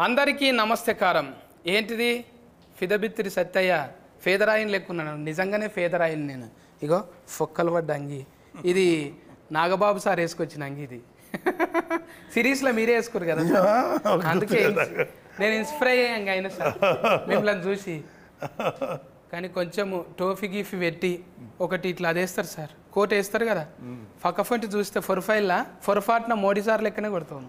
అందరికీ నమస్తేకారం ఏంటిది ఫిదబిత్తిరి సత్తయ్య ఫేదరాయిని లెక్కున్నాను నిజంగానే ఫేదరాయిని నేను ఇగో ఫొక్కలు పడ్డ అంగి ఇది నాగబాబు సార్ వేసుకొచ్చిన అంగి ఇది సిరీస్లో మీరే వేసుకోరు కదా సార్. అందుకే ఇన్స్- నేను ఇన్స్పైర్ అయ్యాం అయినా సార్ మిమ్మల్ని చూసి కానీ కొంచెము టోఫీ గీఫీ పెట్టి ఒకటి ఇట్లా అదేస్తారు సార్ కోట్ వేస్తారు కదా పక్క ఫంటి చూస్తే ఫొరఫైల్లా ఫొరఫాట్న మోడీ సార్ లెక్కనే కొడతాము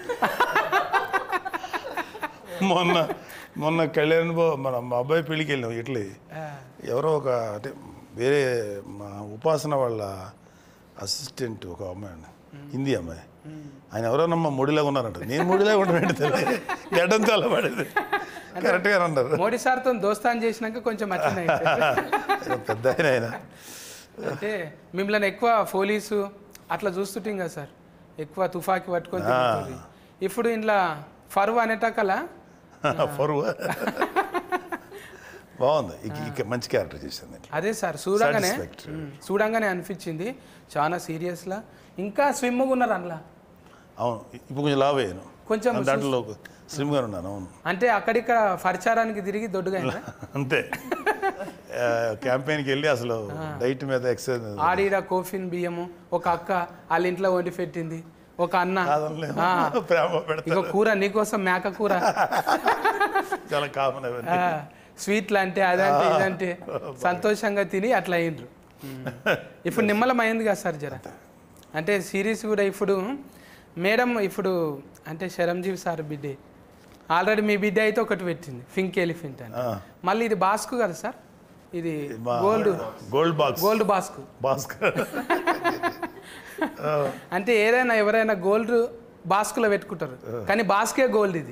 మొన్న మొన్న కళ్యాణ్ బాబు మన మా అబ్బాయి పెళ్ళికి వెళ్ళాం ఇట్లీ ఎవరో ఒక అంటే వేరే మా ఉపాసన వాళ్ళ అసిస్టెంట్ ఒక అమ్మాయి అండి హిందీ అమ్మాయి ఆయన ఎవరోనమ్మా ముడిలాగా ఉన్నారంట నేను ముడిలాగా ఉండడం తెలియదు గడ్డం చాలా పడేది కరెక్ట్గా అన్నారు మోడీ సార్తో దోస్తాన్ చేసినాక కొంచెం అట్లనే అయిపోయింది. ఆయన పెద్ద ఆయన ఆయన అంటే మిమ్మల్ని ఎక్కువ పోలీసు అట్లా చూస్తుంటాం కదా సార్ ఎక్కువ తుఫాకి పట్టుకొని తిరుగుతుంది ఇప్పుడు ఇంట్లో ఫరువు అనేటకల ఫరువా బాగుంది ఇక ఇక మంచి క్యారెక్టర్ చేసింది అదే సార్ చూడంగానే Satisfactory. ఉమ్, చూడంగానే అనిపించింది చాలా సీరియస్లా ఇంకా స్విమ్గా ఉన్నారు అందులో అవును ఇప్పుడు కొంచెం లావ్ అయ్యాను కొంచెం దాంట్లో స్లిమ్గా ఉన్నాను అవును అంటే అక్కడిక్కడ పరిచారానికి తిరిగి దొడ్డుగా అయినా అంతే ఆ, క్యాంపెయిన్కి వెళ్ళి అసలు డైట్ మీద ఎక్సర్సైజ్ మీద ఆడిడ కోఫిన్ బియ్యము ఒక అక్క వాళ్ళ ఇంట్లో వండి పెట్టింది ఒక అన్న కాదనలేము. ఆ, ప్రేమ ఇగో పెడతారు కూర నీకోసం మేక కూర చాలా కామన్ అవన్నీ ఆ, స్వీట్లు అంటే అదంటే ఇదంటే సంతోషంగా తిని అట్లా అయ్యిండ్రు ఇప్పుడు నిమ్మలం అయింది కదా సార్ జర అంటే సిరీస్ కూడా ఇప్పుడు మేడం ఇప్పుడు అంటే శరంజీవి సార్ బిడ్డే ఆల్రెడీ మీ బిడ్డ అయితే ఒకటి పెట్టింది పింక్ ఎలిఫెంట్ అని ఆ. మళ్ళీ ఇది బాస్కు కదా సార్ ఇది మా గోల్డ్ గోల్డ్ బాక్స్ గోల్డ్ బాస్కు భాస్కర్ అంటే ఏదైనా ఎవరైనా గోల్డ్ బాస్కులో పెట్టుకుంటారు కానీ బాస్కే గోల్డ్ ఇది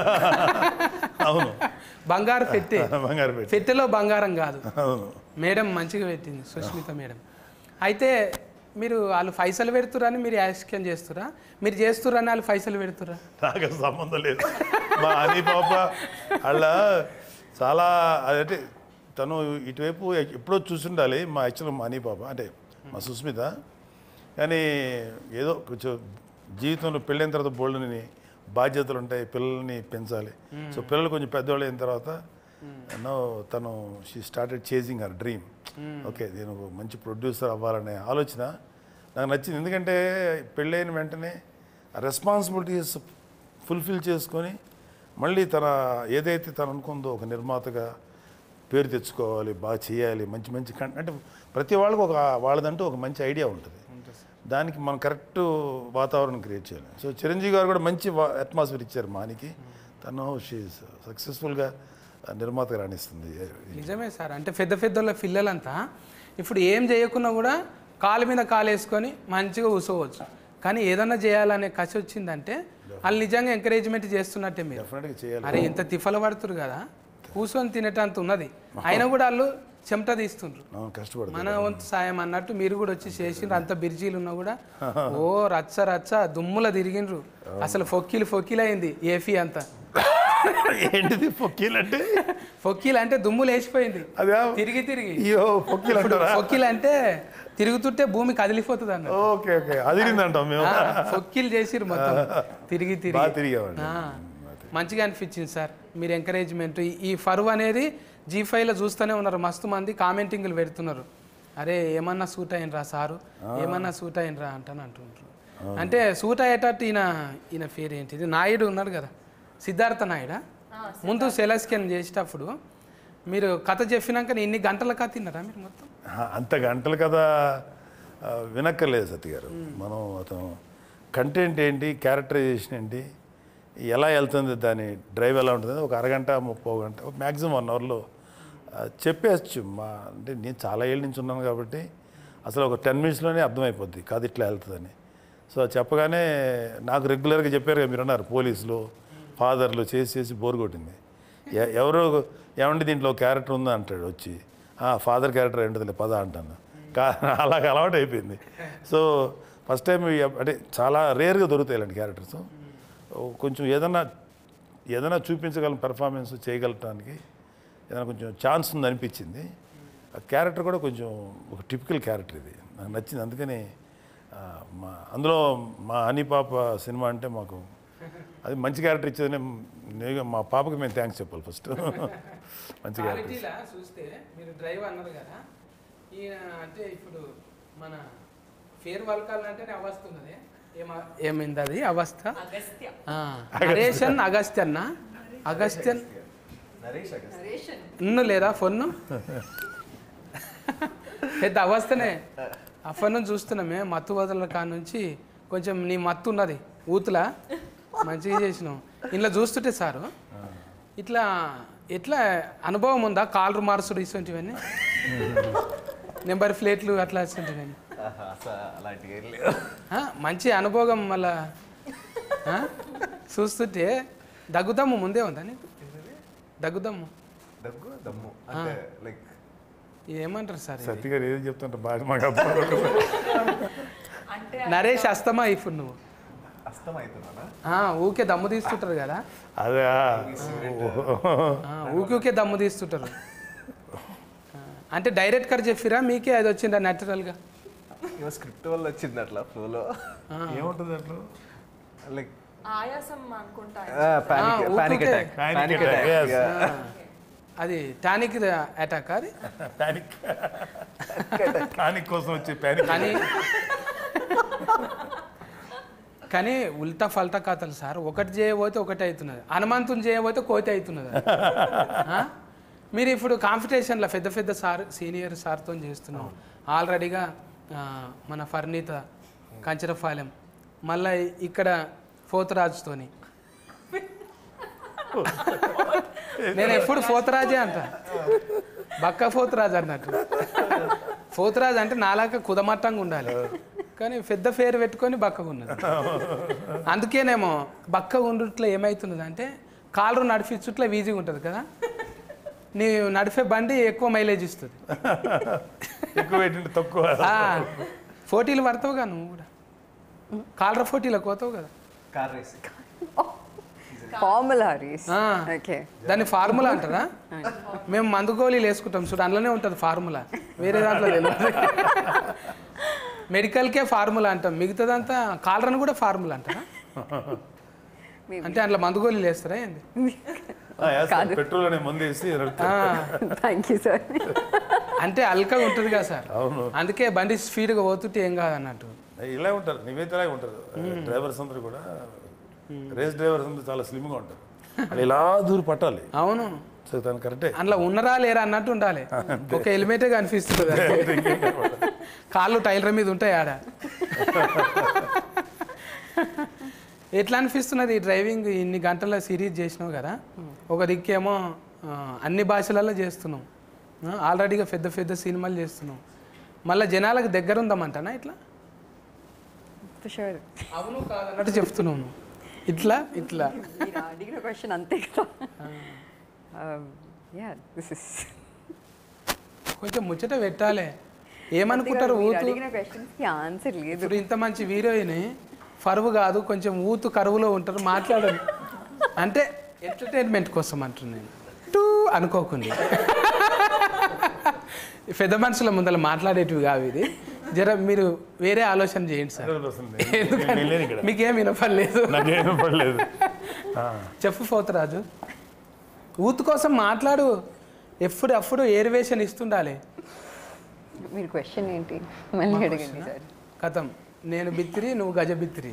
అవును బంగారు పెట్టే బంగారు పెట్టి పెట్టెలో బంగారం కాదు అవును మేడం మంచిగా పెట్టింది సుష్మిత మేడం అయితే మీరు వాళ్ళు పైసలు పెడుతురని మీరు యాక్షన్ చేస్తురా మీరు చేస్తురని వాళ్ళు పైసలు పెడుతురా నాకు అసలు సంబంధం లేదు మా హనీ పాప వాళ్ళ చాలా అదంటే తను ఇటువైపు ఎప్పుడో చూసుండాలి మా యాక్చువల్ మా హనీ పాప అంటే మా సుస్మిత కానీ ఏదో కొంచెం జీవితంలో పెళ్ళైన తర్వాత బోల్డ్ని బాధ్యతలు ఉంటాయి పిల్లల్ని పెంచాలి సో పిల్లలు కొంచెం పెద్దవాళ్ళు అయిన తర్వాత నో తను she started chasing her dream okay నేను ఒక మంచి ప్రొడ్యూసర్ అవ్వాలనే ఆలోచన నాకు నచ్చింది ఎందుకంటే పెళ్ళైన వెంటనే ఆ రెస్పాన్సిబిలిటీస్ ఫుల్ఫిల్ చేసుకొని మళ్ళీ తన ఏదైతే తను అనుకుందో ఒక నిర్మాతగా పేరు తెచ్చుకోవాలి బాగా చేయాలి మంచి మంచి కం అంటే ప్రతి వాళ్ళకి ఒక వాళ్ళదంటూ ఒక మంచి ఐడియా ఉంటుంది దానికి మనం కరెక్ట్ వాతావరణం క్రియేట్ చేయాలి సో చిరంజీవి గారు కూడా మంచి అట్మాస్ఫియర్ ఇచ్చారు మానికి తను షీ సక్సెస్ఫుల్గా నిర్మాతగా రాణిస్తుంది నిజమే సార్ అంటే పెద్ద పెద్దోళ్ళ పిల్లలంతా ఇప్పుడు ఏం చేయకున్నా కూడా కాలు మీద కాలు వేసుకొని మంచిగా కూర్చోవచ్చు కానీ ఏదన్నా చేయాలనే కసి వచ్చిందంటే వాళ్ళు నిజంగా ఎంకరేజ్మెంట్ చేస్తున్నట్టే మీరు డెఫినెట్గా చేయాలి అరే ఇంత తిఫల పడుతురు కదా కూర్చొని తినేటంత ఉన్నది అయినా కూడా వాళ్ళు చెమట తీస్తుండ్రు అవును, కష్టపడుతుంది మన వంతు సాయం అన్నట్టు మీరు కూడా వచ్చి చేసిండ్రు అంత బిర్జీలు ఉన్నా కూడా ఓ రచ్చ రచ్చ దుమ్ముల తిరిగిండ్రు అసలు ఫొక్కిలు ఫొక్కిలు అయింది ఏఫీ అంతా ఏంటిది పొక్కీలు అంటే ఫొక్కిలు అంటే దుమ్ములు వేసిపోయింది అదే తిరిగి తిరిగి అయ్యో పొక్కీలు అంటారా ఫొక్కిలు అంటే తిరుగుతుంటే భూమి కదిలిపోతుంది అన్న ఓకే ఓకే అదిరిందంటాం మేము ఫొక్కిలు చేసిర్రు మొత్తం తిరిగి తిరిగి బాగా తిరిగామండి ఆ, మంచిగా అనిపించింది సార్ మీరు ఎంకరేజ్మెంట్ ఈ ఫరువు అనేది జీ ఫైవ్లో చూస్తూనే ఉన్నారు మస్తు మంది కామెంటింగ్లు పెడుతున్నారు అరే ఏమన్నా సూట్ అయినరా సారు ఏమన్నా సూట్ అయినరా అంటాను అంటుంటారు అంటే సూట్ అయ్యేటట్టు ఈయన ఈయన పేరు ఏంటిది నాయుడు ఉన్నాడు కదా సిద్ధార్థ నాయుడా ముందు సెలస్కెన్ చేసేటప్పుడు మీరు కథ చెప్పినాక ఇన్ని గంటల కథ తిన్నారా మీరు మొత్తం ఆ, అంత గంటలు కదా ఆ, వినక్కర్లేదు సత్య గారు మనం అతను కంటెంట్ ఏంటి క్యారెక్టరైజేషన్ ఏంటి ఎలా వెళ్తుంది దాని డ్రైవ్ ఎలా ఉంటుంది ఒక అరగంట ముప్పై గంట మ్యాక్సిమం వన్ అవర్లో చెప్పేయచ్చు మా అంటే నేను చాలా ఏళ్ళ నుంచి ఉన్నాను కాబట్టి అసలు ఒక టెన్ మినిట్స్లోనే అర్థమైపోద్ది కాదు ఇట్లా వెళ్తుందని సో అది చెప్పగానే నాకు రెగ్యులర్గా చెప్పారు కదా మీరు అన్నారు పోలీసులు ఫాదర్లు చేసి చేసి బోర్ కొట్టింది ఎ- ఎవరో ఏమంటే దీంట్లో క్యారెక్టర్ ఉందా అంటాడు వచ్చి ఫాదర్ క్యారెక్టర్ ఏంటది పద అంటాను కా అలాగ అలవాటు అయిపోయింది సో ఫస్ట్ టైం అంటే చాలా రేర్గా దొరుకుతాయి ఇలాంటి క్యారెక్టర్స్ కొంచెం ఏదన్నా ఏదైనా చూపించగలం పెర్ఫార్మెన్స్ చేయగలటానికి ఏదైనా కొంచెం ఛాన్స్ ఉంది అనిపించింది ఆ క్యారెక్టర్ కూడా కొంచెం ఒక టిపికల్ క్యారెక్టర్ ఇది నాకు నచ్చింది అందుకని ఆ, మా అందులో మా హనీ పాప సినిమా అంటే మాకు అది మంచి క్యారెక్టర్ ఇచ్చేదని నేను మా పాపకి మేము థ్యాంక్స్ చెప్పాలి ఫస్ట్ మంచి క్యారెక్టర్ క్వాలిటీలా చూస్తే మీరు డ్రైవ్ అన్నారు కదా ఈయన అంటే ఇప్పుడు మన ఫేర్ వల్కాలంటేనే అవస్థ ఉన్నది ఏమ ఏమైంది అది అవస్థ అగస్త్య ఆ, నరేషన్ అగస్త్యన్న అగస్త్యన్ ఇన్ను లేదా ఫోన్ పెద్ద అవస్థనే ఆ ఫోన్ చూస్తున్నామే మత్తు వదల కాడ నుంచి కొంచెం నీ మత్తు ఉన్నది ఊతులా మంచిగా చేసినావు ఇంట్లో చూస్తుంటే సారు ఇట్లా ఎట్లా అనుభవం ఉందా కాలర్ మార్సుడు ఇటువంటివన్నీ నెంబర్ ప్లేట్లు అట్లా ఇటువంటివన్నీ అలాంటివి ఏం లేవు ఆ, మంచి అనుభవం మళ్ళా ఆ? చూస్తుంటే దగ్గుదమ్ము ముందే ఉందా నీకు దగ్గుదమ్ము దగ్గు దమ్ము అంటే లైక్ ఏమంటారు సార్ ఇది? సత్య గారు ఏది చెప్తుంటే బాగా మాకు అర్థం అవ్వదు. అంటే నరేష్ అస్తమా ఇప్పుడు నువ్వు అస్తం అవుతున్నానా ఆ, ఊకే దమ్ము తీస్తుంటారు కదా అదే ఆ, ఊకే ఊకే దమ్ము తీస్తుంటారు ఆ, అంటే డైరెక్ట్ కర్ చెప్పిరా మీకే అది వచ్చిందా న్యాచురల్గా ఇవ స్క్రిప్ట్ వల్ల వచ్చింది అట్లా ఫ్లోలో ఏముంటుంది అట్లా లైక్ ఆయాసం అనుకుంటా పానిక్ ఊరికే. Panic attack Panic panic attack, yes. Attack అది టానిక్ అటాక్ అది ప్యానిక్ ప్యానిక్ కోసం వచ్చే ప్యానిక్ కానీ కానీ ఉల్టా ఫల్టా కథలు సార్ ఒకటి చేయబోతే ఒకటి అవుతున్నది హనుమంతుని చేయబోతే కోతి అవుతున్నది ఆ? మీరు ఇప్పుడు కాంపిటీషన్లో పెద్ద పెద్ద సార్ సీనియర్ సార్తో చేస్తున్నాం ఆల్రెడీగా ఆ, మన ఫర్నీత కంచరపాలెం మళ్ళీ ఇక్కడ పోతరాజుతోని నేను ఎప్పుడు పోతరాజే అంట బక్క పోతరాజు అన్నట్టు పోతరాజు అంటే నాలాగా కుదమట్టంగా ఉండాలి కానీ పెద్ద పేరు పెట్టుకొని బక్కగా ఉన్నది అందుకేనేమో బక్కగా ఉండుట్లో ఏమవుతున్నది అంటే కాలు నడిపించుట్లో ఈజీగా ఉంటుంది కదా నీ నడిపే బండి ఎక్కువ మైలేజ్ ఇస్తుంది ఎక్కువ పెట్టింటే తక్కువ ఆ, పోటీలు పడతావుగా నువ్వు కూడా కాలర పోటీలకు పోతావు కదా కార్ రేసింగ్ ఫార్ములా రేస్ ఆ. ఓకే దాన్ని ఫార్ములా అంటారా మేము మందు గోళీలు వేసుకుంటాం చూడు అందులోనే ఉంటుంది ఫార్ములా వేరే దాంట్లో తెలియదు మెడికల్కే ఫార్ములా అంటాం మిగతాదంతా కాలరని కూడా ఫార్ములా అంటారా అంటే అందులో మందు గోళీలు వేస్తారా ఏంది పెట్రోల్ అనే మందు వేసి నడుపుతారు. ఆ, థ్యాంక్ యూ సార్ అంటే అల్కగా ఉంటుంది కదా సార్ అవును అందుకే బండి స్పీడ్గా పోతుంటే ఏం కాదు అన్నట్టు ఇలా ఉంటారు నివేదిత ఇలాగే ఉంటారు డ్రైవర్స్ అందరూ కూడా రేస్ డ్రైవర్స్ అందరూ చాలా స్లిమ్గా ఉంటారు వాళ్ళు ఇలా దూరి పట్టాలి అవును సో తను కరెక్టే అందులో ఉన్నరా లేరా అన్నట్టు ఉండాలి ఒక హెల్మెటే కనిపిస్తుంది కాళ్ళు టైలర్ మీద ఉంటాయి ఆడ ఎట్లా అనిపిస్తున్నది ఈ డ్రైవింగ్ ఇన్ని గంటల సిరీస్ చేసినావు కదా ఒక దిక్కేమో ఆ, అన్ని భాషలలో చేస్తున్నాం ఆ, ఆల్రెడీగా పెద్ద పెద్ద సినిమాలు చేస్తున్నాం మళ్ళీ జనాలకు దగ్గర ఉందామంటానా ఇట్లా షూర్ అవును కాదన్నట్టు చెప్తున్నావు నువ్వు. ఇట్లా ఇట్లా మీరు అడిగిన క్వశ్చన్ అంతే కదా యా దిస్ ఇస్ కొంచెం ముచ్చట పెట్టాలి ఏమనుకుంటారు ఊతు అడిగిన క్వశ్చన్స్కి ఆన్సర్ లేదు ఇప్పుడు ఇంత మంచి హీరోయిన్ ఫరువు కాదు కొంచెం ఊతు కరువులో ఉంటారు మాట్లాడరు అంటే ఎంటర్టైన్మెంట్ కోసం అంటున్నాను టూ అనుకోకుండా పెద్ద మనుషుల ముందర మాట్లాడేటివి కావు ఇది జర మీరు వేరే ఆలోచన చేయండి సార్ నేను లేను ఇక్కడ మీకేం వినపడలేదు నాకేం పడలేదు చెప్పు పోతరాజు ఊతు కోసం మాట్లాడు ఎప్పుడు అప్పుడు ఏరివేషన్ ఇస్తుండాలి మీరు క్వశ్చన్ ఏంటి మళ్ళీ అడగండి సార్ కథం నేను బిత్తిరి నువ్వు గజ బిత్తిరి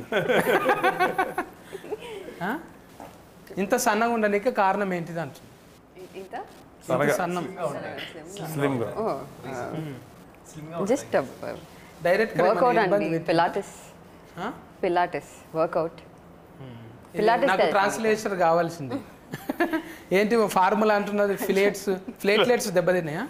ఆ? ఇంత సన్నగా ఉండడానికి కారణం ఏంటిది అంటున్నా ఇంత ఇంత సన్నం స్లిమ్గా జస్ట్ డైరెక్ట్ వర్కౌట్ అండి పిలాటిస్ పిలాటిస్ వర్కౌట్ పిలాటిస్ నాకు ట్రాన్స్లేషన్ కావాల్సింది ఏంటి ఫార్ములా అంటున్నది ఫిలేట్స్ ప్లేట్లెట్స్ దెబ్బతిన్నాయా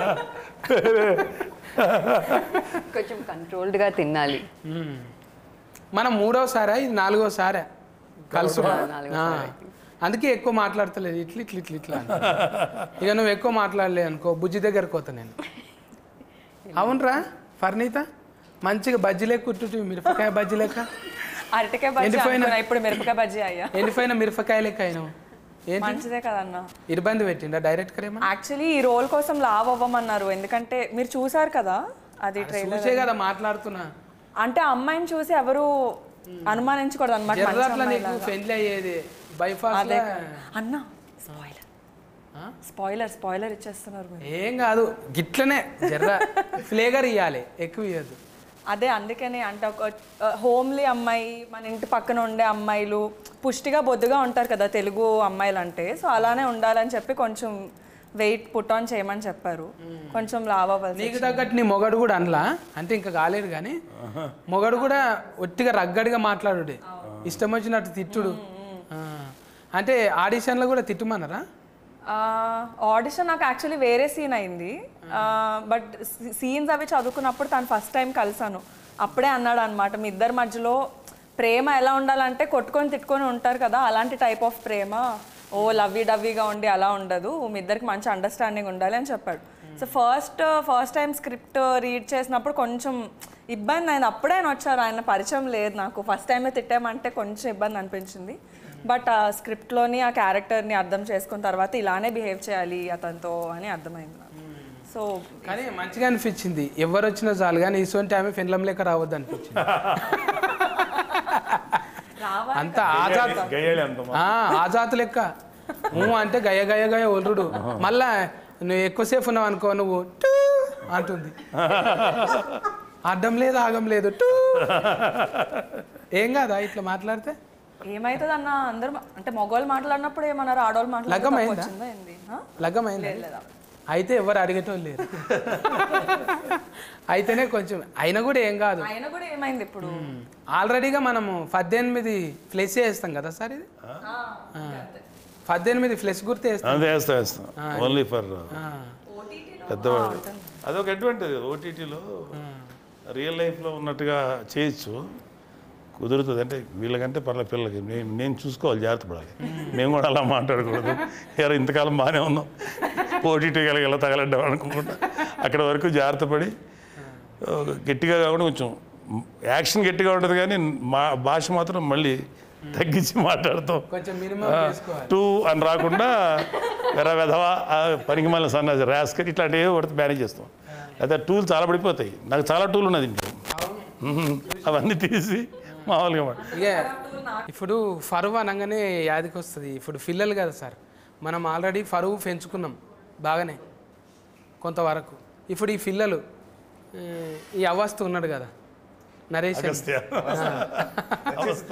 కొంచెం కంట్రోల్డ్ గా తినాలి మ్మ్. మనం మూడోసారా ఇది నాలుగోసారా కలుసు నాలుగోసారి. అందుకే ఎక్కువ మాట్లాడతలేదు ఇట్లా ఇట్లా ఇట్లా ఇట్లా అని. ఇక నువ్వు ఎక్కువ మాట్లాడలే అనుకో బుజ్జి దగ్గరకు పోతా నేను అవునరా ఫర్నీత మంచిగా బజ్జీ లెక్క కుట్టు మిరపకాయ బజ్జీ లెక్క అరటికాయ బజ్జీ ఎండిపోయిన- అనుకున్నా, ఇప్పుడు మిరపకాయ బజ్జీ అయ్యా ఎండిపోయిన మిరపకాయ లెక్క అయినావు ఏంటి మంచిదే కదన్నా ఇబ్బంది పెట్టిండా డైరెక్ట్ కరేమా యాక్చువల్లీ ఈ రోల్ కోసం లావ్ అవ్వమన్నారు ఎందుకంటే మీరు చూసారు కదా అది ట్రైలర్ చూసే కదా మాట్లాడుతున్నా అంటే అమ్మాయిని చూసి ఎవరు అనుమానించకూడదు అనమాట జర్రాట్ల నీకు పెళ్లి అయ్యేది బైపాస్ అదే అన్న స్పాయిలర్ స్పాయిలర్ స్పాయిలర్ ఇచ్చేస్తున్నారు మీరు ఏం కాదు గిట్లనే జర్ర ఫ్లేగర్ ఇవ్వాలి ఎక్కువ ఇవ్వద్దు అదే అందుకని అంటే ఒక హోమ్లీ అమ్మాయి మన ఇంటి పక్కన ఉండే అమ్మాయిలు పుష్టిగా బొద్దుగా ఉంటారు కదా తెలుగు అమ్మాయిలు అంటే సో అలానే ఉండాలని చెప్పి కొంచెం వెయిట్ పుట్ ఆన్ చేయమని చెప్పారు కొంచెం లావ్ అవ్వాలి నీకు తగ్గట్టు నీ మొగడు కూడా అనలా అంటే ఇంకా కాలేడు కానీ మొగడు కూడా ఒట్టిగా రగ్గడిగా మాట్లాడుడే ఇష్టం వచ్చినట్టు తిట్టుడు ఆ. అంటే ఆడిషన్లో కూడా తిట్టుమన్నారా ఆడిషన్ నాకు యాక్చువల్లీ వేరే సీన్ అయింది బట్ సీన్స్ అవి చదువుకున్నప్పుడు తను ఫస్ట్ టైం కలిసాను అప్పుడే అన్నాడు అనమాట మీ ఇద్దరి మధ్యలో ప్రేమ ఎలా ఉండాలంటే కొట్టుకొని తిట్టుకొని ఉంటారు కదా అలాంటి టైప్ ఆఫ్ ప్రేమ ఓ లవ్వీ డవ్వీగా ఉండి అలా ఉండదు మీ ఇద్దరికి మంచి అండర్స్టాండింగ్ ఉండాలి అని చెప్పాడు so first first time script read చేసినప్పుడు కొంచెం ఇబ్బంది అయింది అప్పుడే ఆయన వచ్చారు ఆయన పరిచయం లేదు నాకు ఫస్ట్ టైమే తిట్టామంటే కొంచెం ఇబ్బంది అనిపించింది బట్ ఆ స్క్రిప్ట్లోని ఆ క్యారెక్టర్ని అర్థం చేసుకున్న తర్వాత ఇలానే బిహేవ్ చేయాలి అతనితో అని అర్థమైంది నాకు సో కానీ మంచిగా అనిపించింది ఎవరు వచ్చినా చాలు కానీ ఇటువంటి ఆమె ఫిన్లం లేక రావద్దు అనిపించింది అంత ఆజాత్ గయ్యాలి అంత ఆ, ఆజాత్ లెక్క ఊ అంటే గయ గయ గయ ఒల్లుడు మళ్ళా నువ్వు ఎక్కువసేపు ఉన్నావు అనుకో నువ్వు టూ అంటుంది అడ్డం లేదు ఆగం లేదు టూ ఏం కాదా ఇట్లా మాట్లాడితే ఏమైతుంది అన్న అందరు మా- అంటే మగవాళ్ళు మాట్లాడినప్పుడు ఏమన్నారు ఆడవాళ్ళు లగ్గమైందా? మాట్లాడుతుందా ఏంది హ? లగ్గమైంది లేదా అయితే ఎవరు అడిగేటోళ్ళు లేరు అయితేనే కొంచెం అయినా కూడా ఏం కాదు ఆయన కూడా ఏమైంది ఇప్పుడు ఆల్రెడీగా మనము పద్దెనిమిది ఫ్లెస్ వేస్తాం కదా సార్ ఇది ఆ. పద్దెనిమిది ఫ్లెస్ గుర్తు వేస్తాం అంతే వేస్తా వేస్తాం ఓన్లీ ఫర్ పెద్దవాడు అదొక అడ్వాంటేజ్ ఓటీటీలో రియల్ లైఫ్లో ఉన్నట్టుగా చేయొచ్చు కుదురుతుంది అంటే వీళ్ళకంటే పర్లేదు పిల్లలకి నేను నేను చూసుకోవాలి జాగ్రత్త పడాలి మేము కూడా అలా మాట్లాడకూడదు ఎవరు ఇంతకాలం బాగానే ఉన్నాం ఓటీటీ గలగల తగలడ్డాం అనుకోకుండా అక్కడ వరకు జాగ్రత్త పడి ఆ, గట్టిగా కాకుండా కొంచెం యాక్షన్ గట్టిగా ఉంటుంది కానీ మా భాష మాత్రం మళ్ళీ తగ్గించి మాట్లాడతాం కొంచెం మినిమం చేసుకోవాలి టూ అని రాకుండా వెర వెధవా ఆ పనికి మళ్ళీ సన్నది ర్యాస్కర్ ఇట్లాంటివి పడితే మేనేజ్ చేస్తాం అయితే టూల్ చాలా పడిపోతాయి నాకు చాలా టూల్ ఉన్నది ఇంట్లో మ్మ్. అవన్నీ తీసి మామూలుగా మాట ఇక ఇప్పుడు ఫరువు అనగానే యాదికి వస్తుంది ఇప్పుడు పిల్లలు కదా సార్ మనం ఆల్రెడీ ఫరువు పెంచుకున్నాం బాగానే కొంతవరకు ఇప్పుడు ఈ పిల్లలు ఆ, ఈ అవస్థ ఉన్నాడు కదా నరేష్ అని. అగస్త్య. అవస్థ.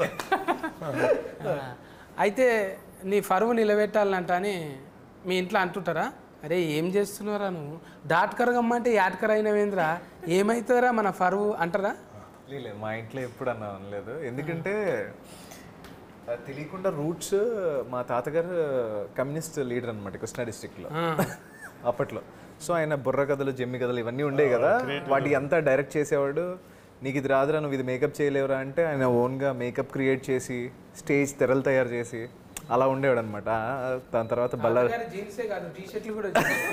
అయితే నీ ఫరువు నిలబెట్టాలంట అని మీ ఇంట్లో అంటుంటారా అరే ఏం చేస్తున్నారా నువ్వు డాట్కర్ గమ్మంటే యాట్కర్ అయినవేంద్రా ఏమవుతుందిరా మన ఫరువు అంటారా లేదు మా ఇంట్లో ఎప్పుడు అన్నా అనలేదు ఎందుకంటే ఆ, తెలియకుండా రూట్స్ మా తాతగారు కమ్యూనిస్ట్ లీడర్ అనమాట కృష్ణా డిస్ట్రిక్ట్లో అప్పట్లో సో ఆయన బుర్ర కథలు జమ్మి కథలు ఇవన్నీ ఉండేవి కదా వాటి అంతా డైరెక్ట్ చేసేవాడు నీకు ఇది రాదురా నువ్వు ఇది మేకప్ చేయలేవురా అంటే ఆయన ఓన్గా మేకప్ క్రియేట్ చేసి స్టేజ్ తెరలు తయారు చేసి అలా ఉండేవాడు అనమాట దాని తర్వాత బల్లారి జీన్సే కాదు టీ షర్ట్లు కూడా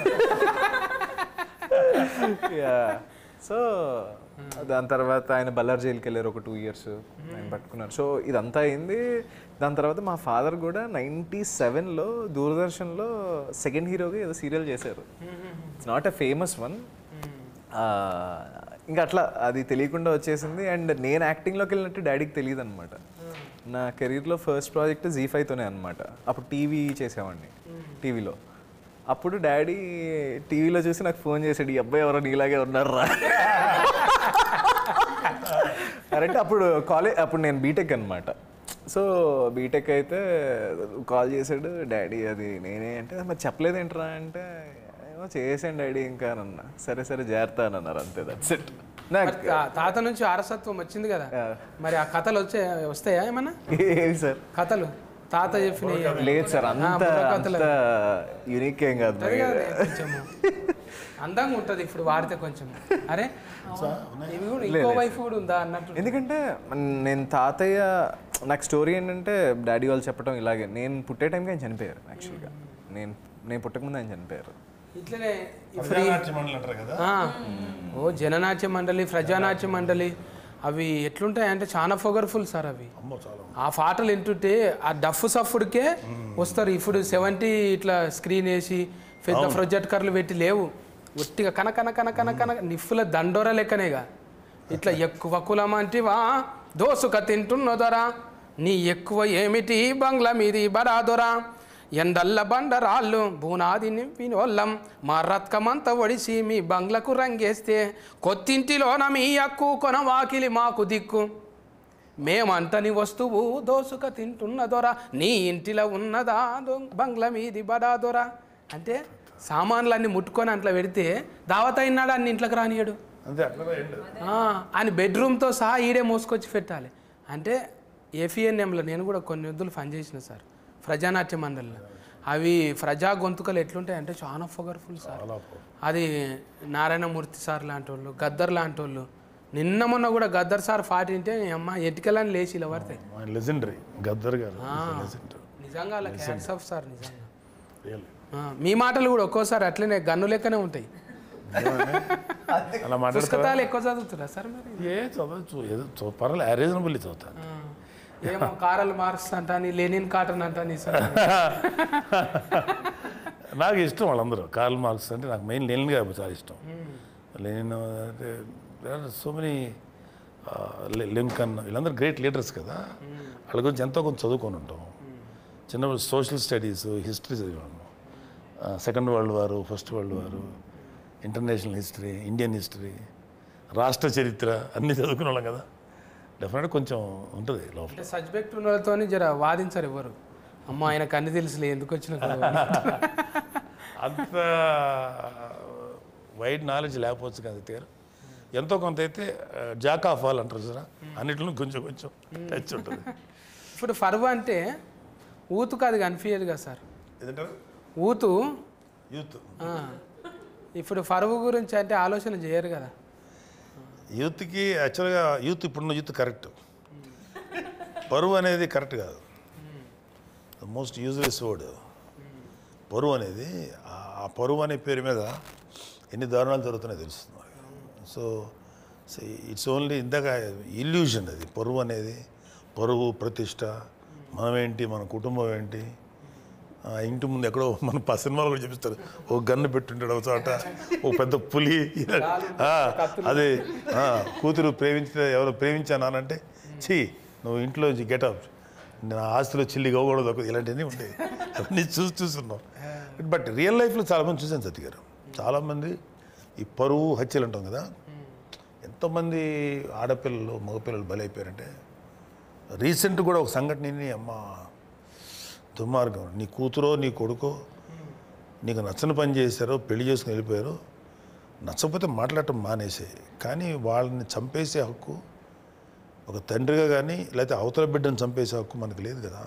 సో దాని తర్వాత ఆయన బల్లార్ జైలుకి వెళ్ళారు ఒక టూ ఇయర్స్ ఆయన పట్టుకున్నారు సో ఇదంతా అయింది దాని తర్వాత మా ఫాదర్ కూడా నైంటీ సెవెన్లో దూరదర్శన్లో సెకండ్ హీరోగా ఏదో సీరియల్ చేశారు it's not a famous one ఇంకా అట్లా అది తెలియకుండా వచ్చేసింది అండ్ నేను యాక్టింగ్లోకి వెళ్ళినట్టు డాడీకి తెలియదు అనమాట నా కెరీర్లో ఫస్ట్ ప్రాజెక్ట్ జీ ఫైవ్తోనే అనమాట అప్పుడు టీవీ చేసేవాడిని టీవీలో అప్పుడు డాడీ టీవీలో చూసి నాకు ఫోన్ చేశాడు ఈ అబ్బాయి ఎవరో నీలాగే ఉన్నారా అంటే అప్పుడు కాలేజ్ అప్పుడు నేను బీటెక్ అనమాట సో బీటెక్ అయితే కాల్ చేశాడు డాడీ అది నేనే అంటే మరి చెప్పలేదేంట్రా అంటే ఏమో చేసాను డాడీ ఇంకా అని అన్నా సరే సరే జాగ్రత్త అని అన్నారు అంతే దట్స్ ఇట్ నాకు తా- తాత నుంచి వారసత్వం వచ్చింది కదా మరి ఆ కథలు వచ్చే వస్తాయా ఏమన్నా ఏవి సార్ కథలు తాత చెప్పిన లేదు సార్ అంత అంత యూనిక్ ఏం కాదు మరి. కొంచెము అందంగా ఉంటుంది ఇప్పుడు వాడితే కొంచెం అరే ఇవి కూడా ఇంకో వైఫ్ కూడా ఉందా అన్నట్టు ఎందుకంటే నేను తాతయ్య నాకు స్టోరీ ఏంటంటే డాడీ వాళ్ళు చెప్పడం ఇలాగే నేను పుట్టే టైంకి ఆయన చనిపోయారు యాక్చువల్గా నేను నేను పుట్టకముందు ఆయన చనిపోయారు ఇట్లనే ప్రజానాట్య మండలి అంటారు కదా ఆ, ఓ జననాట్య మండలి ప్రజానాట్య మండలి అవి ఎట్లుంటాయి అంటే చాలా ఫొగర్ఫుల్ సార్ అవి అమ్మో చాలా ఆ పాటలు వింటుంటే ఆ డఫ్ సఫుడికే వస్తారు ఇప్పుడు సెవెంటీ ఇట్లా స్క్రీన్ వేసి పెద్ద ప్రొజెక్టర్లు పెట్టి లేవు ఒట్టిగా కన కన కన కన కన నిప్పుల దండోర లెక్కనేగా ఇట్లా ఎక్కువ కులం అంటే వా దోసుక తింటున్న దొర నీ ఎక్కువ ఏమిటి బంగ్లా మీది బడా దొర ఎండల్ల బండరాళ్ళు బూనాది నింపినోళ్ళం మా రత్కమంత ఒడిసి మీ బంగ్లకు రంగేస్తే కొత్తింటిలోన మీ అక్కు కొన వాకిలి మాకు దిక్కు మేమంటని వస్తువు దోసుక తింటున్న దొర నీ ఇంటిలో ఉన్నదా దొ- బంగ్లా మీది బడా దొర అంటే సామాన్లన్నీ ముట్టుకొని అట్లా పెడితే దావత అయినాడు అన్ని ఇంట్లోకి రానియడు అంతే అట్లా ఎండ్ ఆ, ఆయన బెడ్రూమ్తో సహా ఈడే మోసుకొచ్చి పెట్టాలి అంటే ఏఫిఎన్ఎంలో నేను కూడా కొన్ని వద్దులు పని చేసిన సార్ ప్రజానాట్య మండలిలో అవి ప్రజా గొంతుకలు ఎట్లుంటాయి అంటే చాలా పొగర్ఫుల్ సార్ అది నారాయణమూర్తి సార్ లాంటి వాళ్ళు గద్దర్ లాంటి వాళ్ళు నిన్న మొన్న కూడా గద్దర్ సార్ ఫాటి ఉంటే అమ్మ ఎటుకెళ్ళని లేచి ఇలా పడతాయి లెజెండరీ గద్దర్ గారు లెజెండరీ నిజంగా అలా హ్యాట్స్ ఆఫ్ సార్ నిజంగా రియల్ ఆ, మీ మాటలు కూడా ఒక్కోసారి అట్లనే గన్ను లెక్కనే ఉంటాయి అలా మాట్లాడతారా పుస్తకాలు ఎక్కువ చదువుతురా సార్ మరి ఏ చదవచ్చు ఏదో చూ- పర్వాలేదు రీజనబుల్లీ చదువుతాను ఆ, ఏమో కారల్ మార్క్స్ అంటాని లెనిన్ కాటన్ అంటాని సార్ నాకు ఇష్టం వాళ్ళందరూ కార్ల్ మార్క్స్ అంటే నాకు మెయిన్ లెనిన్ గారు చాలా ఇష్టం లెనిన్ అంటే సో మెనీ లింకన్ వీళ్ళందరూ గ్రేట్ లీడర్స్ కదా వాళ్ళ గురించి ఎంతో కొంత చదువుకొని ఉంటాం చిన్నప్పుడు సోషల్ స్టడీస్ హిస్టరీ చదివాను second world war first world war international history Indian history రాష్ట్ర చరిత్ర అన్నీ చదువుకునే వాళ్ళం కదా డెఫినెట్గా కొంచెం ఉంటుంది లోపల అంటే సబ్జెక్ట్ ఉన్న వాళ్ళతో జర వాదించరు ఎవరు అమ్మ ఆయనకు అన్ని తెలుసులే ఎందుకు వచ్చిన గొడవ? అంత వైడ్ నాలెడ్జ్ లేకపోవచ్చు కదా తీరు ఎంతో కొంత అయితే జాక్ ఆఫ్ ఆల్ అంటారు చూసారా అన్నిటిలో కొంచెం కొంచెం టచ్ ఉంటుంది ఇప్పుడు ఫర్వ్ అంటే ఊతుకు అది కనిపించదు కదా సార్ ఏదంటారు ఊతు యూత్ ఆ, ఇప్పుడు ఫరువు గురించి అంటే ఆలోచన చేయరు కదా యూత్కి యాక్చువల్గా యూత్ ఇప్పుడున్న యూత్ కరెక్ట్ పరువు అనేది కరెక్ట్ కాదు మోస్ట్ యూజ్లెస్ వర్డ్ పరువు అనేది ఆ- ఆ పరువు అనే పేరు మీద ఎన్ని దారుణాలు జరుగుతున్నాయో తెలుస్తుంది మనకి సో ఇట్స్ ఓన్లీ ఇందాక ఇల్యూషన్ అది పరువు అనేది పరువు ప్రతిష్ట మనమేంటి మన కుటుంబం ఏంటి ఆ, ఇంటి ముందు ఎక్కడో మన ప సినిమాలు కూడా చూపిస్తారు ఓ గన్ను పెట్టుంటాడు ఒక చోట ఓ పెద్ద పులి ఆ, అది ఆ, కూతురు ప్రేమించిన ఎవరు ప్రేమించానంటే ఛీ నువ్వు ఇంట్లో గెటప్ నా ఆస్తిలో చిల్లి గోగూడదు ఒక ఇలాంటివన్నీ ఉంటాయి అవన్నీ చూసి చూస్తున్నాం బట్ రియల్ లైఫ్లో చాలామంది చూశాను సత్య గారు చాలామంది ఈ పరువు హత్యలు అంటాం కదా ఎంతోమంది ఆడపిల్లలు మగపిల్లలు బలైపోయారంటే రీసెంట్ కూడా ఒక సంఘటనని అమ్మ దుర్మార్గం నీ కూతురో నీ కొడుకో నీకు నచ్చని పని చేశారో పెళ్లి చేసుకుని వెళ్ళిపోయారు నచ్చకపోతే మాట్లాడటం మానేసే కానీ వాళ్ళని చంపేసే హక్కు ఒక తండ్రిగా కానీ లేకపోతే అవతల బిడ్డను చంపేసే హక్కు మనకు లేదు కదా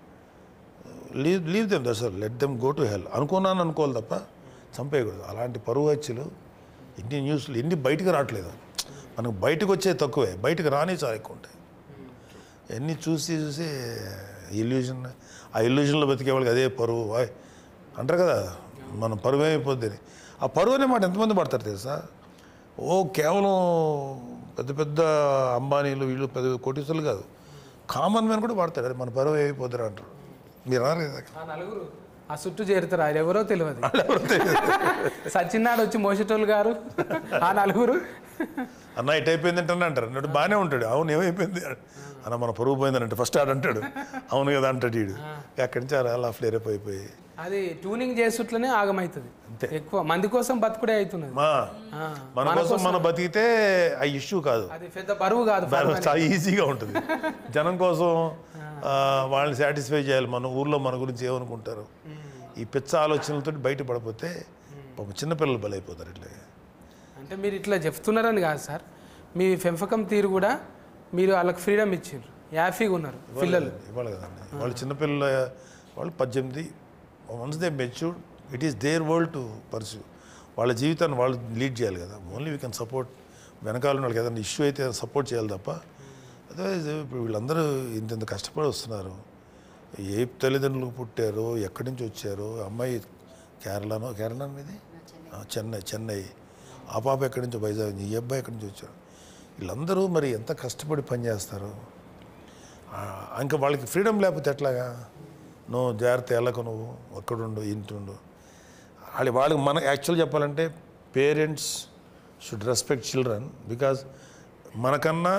లీవ్ లీవ్ దెమ్ దర్శ let them go to hell అనుకున్నాను అనుకోవాలి తప్ప చంపేయకూడదు అలాంటి పరువు హత్యలు ఎన్ని న్యూస్లు ఎన్ని బయటకు రావట్లేదు మనకు బయటకు వచ్చే తక్కువే బయటకు రాని చాలా ఎక్కువ ఉంటాయి ఎన్ని చూసి చూసి ఇల్యూజన్ ఆ ఇల్యూజన్లో బతికే వాళ్ళకి అదే పరువు వాయ్ అంటారు కదా మనం పరువు ఏమైపోద్ది అని ఆ పరువు అనే మాట ఎంతమంది పడతారు తెలుసా ఓ కేవలం పెద్ద పెద్ద అంబానీలు వీళ్ళు పెద్ద కోటీసులు కాదు కామన్ మ్యాన్ కూడా వాడతారు అరే మన పరువు ఏమైపోతారు అంటారు మీరు అన్నారు కదా ఆ నలుగురు ఆ చుట్టూ చేరుతారు ఆయన ఎవరో తెలియదు సచిన్నాడు వచ్చి మోసేటోళ్ళు గారు ఆ నలుగురు అన్న ఇటు అయిపోయింది అంటే అంటారు అన్నట్టు బాగానే ఉంటాడు అవును ఏమైపోయింది అన్న మన పరువు పోయిందని ఫస్ట్ ఆడు అంటాడు అవును కదా అంటాడు వీడు అక్కడి నుంచి అలా ఫ్లేరప్ అయిపోయి అది ట్యూనింగ్ చేసుట్లనే ఆగమవుతుంది ఎక్కువ మంది కోసం బతుకుడే అవుతున్నది మా ఆ, మన కోసం మనం బతికితే ఆ ఇష్యూ కాదు అది పెద్ద బరువు కాదు దాని చాలా ఈజీగా ఉంటుంది జనం కోసం ఆ, వాళ్ళని సాటిస్ఫై చేయాలి మన ఊర్లో మన గురించి ఏమనుకుంటారు ఈ పిచ్చ ఆలోచనలతో బయటపడిపోతే పాపం చిన్నపిల్లలు బలైపోతారు ఇట్లా అంటే మీరు ఇట్లా చెప్తున్నారని కాదు సార్ మీ పెంపకం తీరు కూడా మీరు వాళ్ళకి ఫ్రీడమ్ ఇచ్చారు యాఫీగా ఉన్నారు పిల్లలు ఇవ్వాలి కదండి వాళ్ళు చిన్నపిల్లల వాళ్ళు పద్దెనిమిది once they matured it is their world to pursue వాళ్ళ జీవితాన్ని వాళ్ళు లీడ్ చేయాలి కదా ఓన్లీ వీ కెన్ సపోర్ట్ వెనకాల ఉన్న వాళ్ళకి ఏదైనా ఇష్యూ అయితే సపోర్ట్ చేయాలి తప్ప అదర్వైజ్ ఇప్పుడు వీళ్ళందరూ ఇంత ఇంత కష్టపడి వస్తున్నారు ఏ తల్లిదండ్రులు పుట్టారో ఎక్కడి నుంచి వచ్చారో అమ్మాయి కేరళనో కేరళ మీది ఆ, చెన్నై చెన్నై ఆ పాప ఎక్కడి నుంచో వైజాగ్ ఈ అబ్బాయి ఎక్కడి నుంచి వచ్చారు వీళ్ళందరూ మరి ఎంత కష్టపడి పనిచేస్తారు ఆ, ఇంకా వాళ్ళకి ఫ్రీడమ్ లేకపోతే ఎట్లాగా నువ్వు జాగ్రత్త వెళ్ళకు నువ్వు ఒక్కడుండు ఇంటుండు వాళ్ళ వాళ్ళకి మన యాక్చువల్ చెప్పాలంటే parents should respect children because మనకన్నా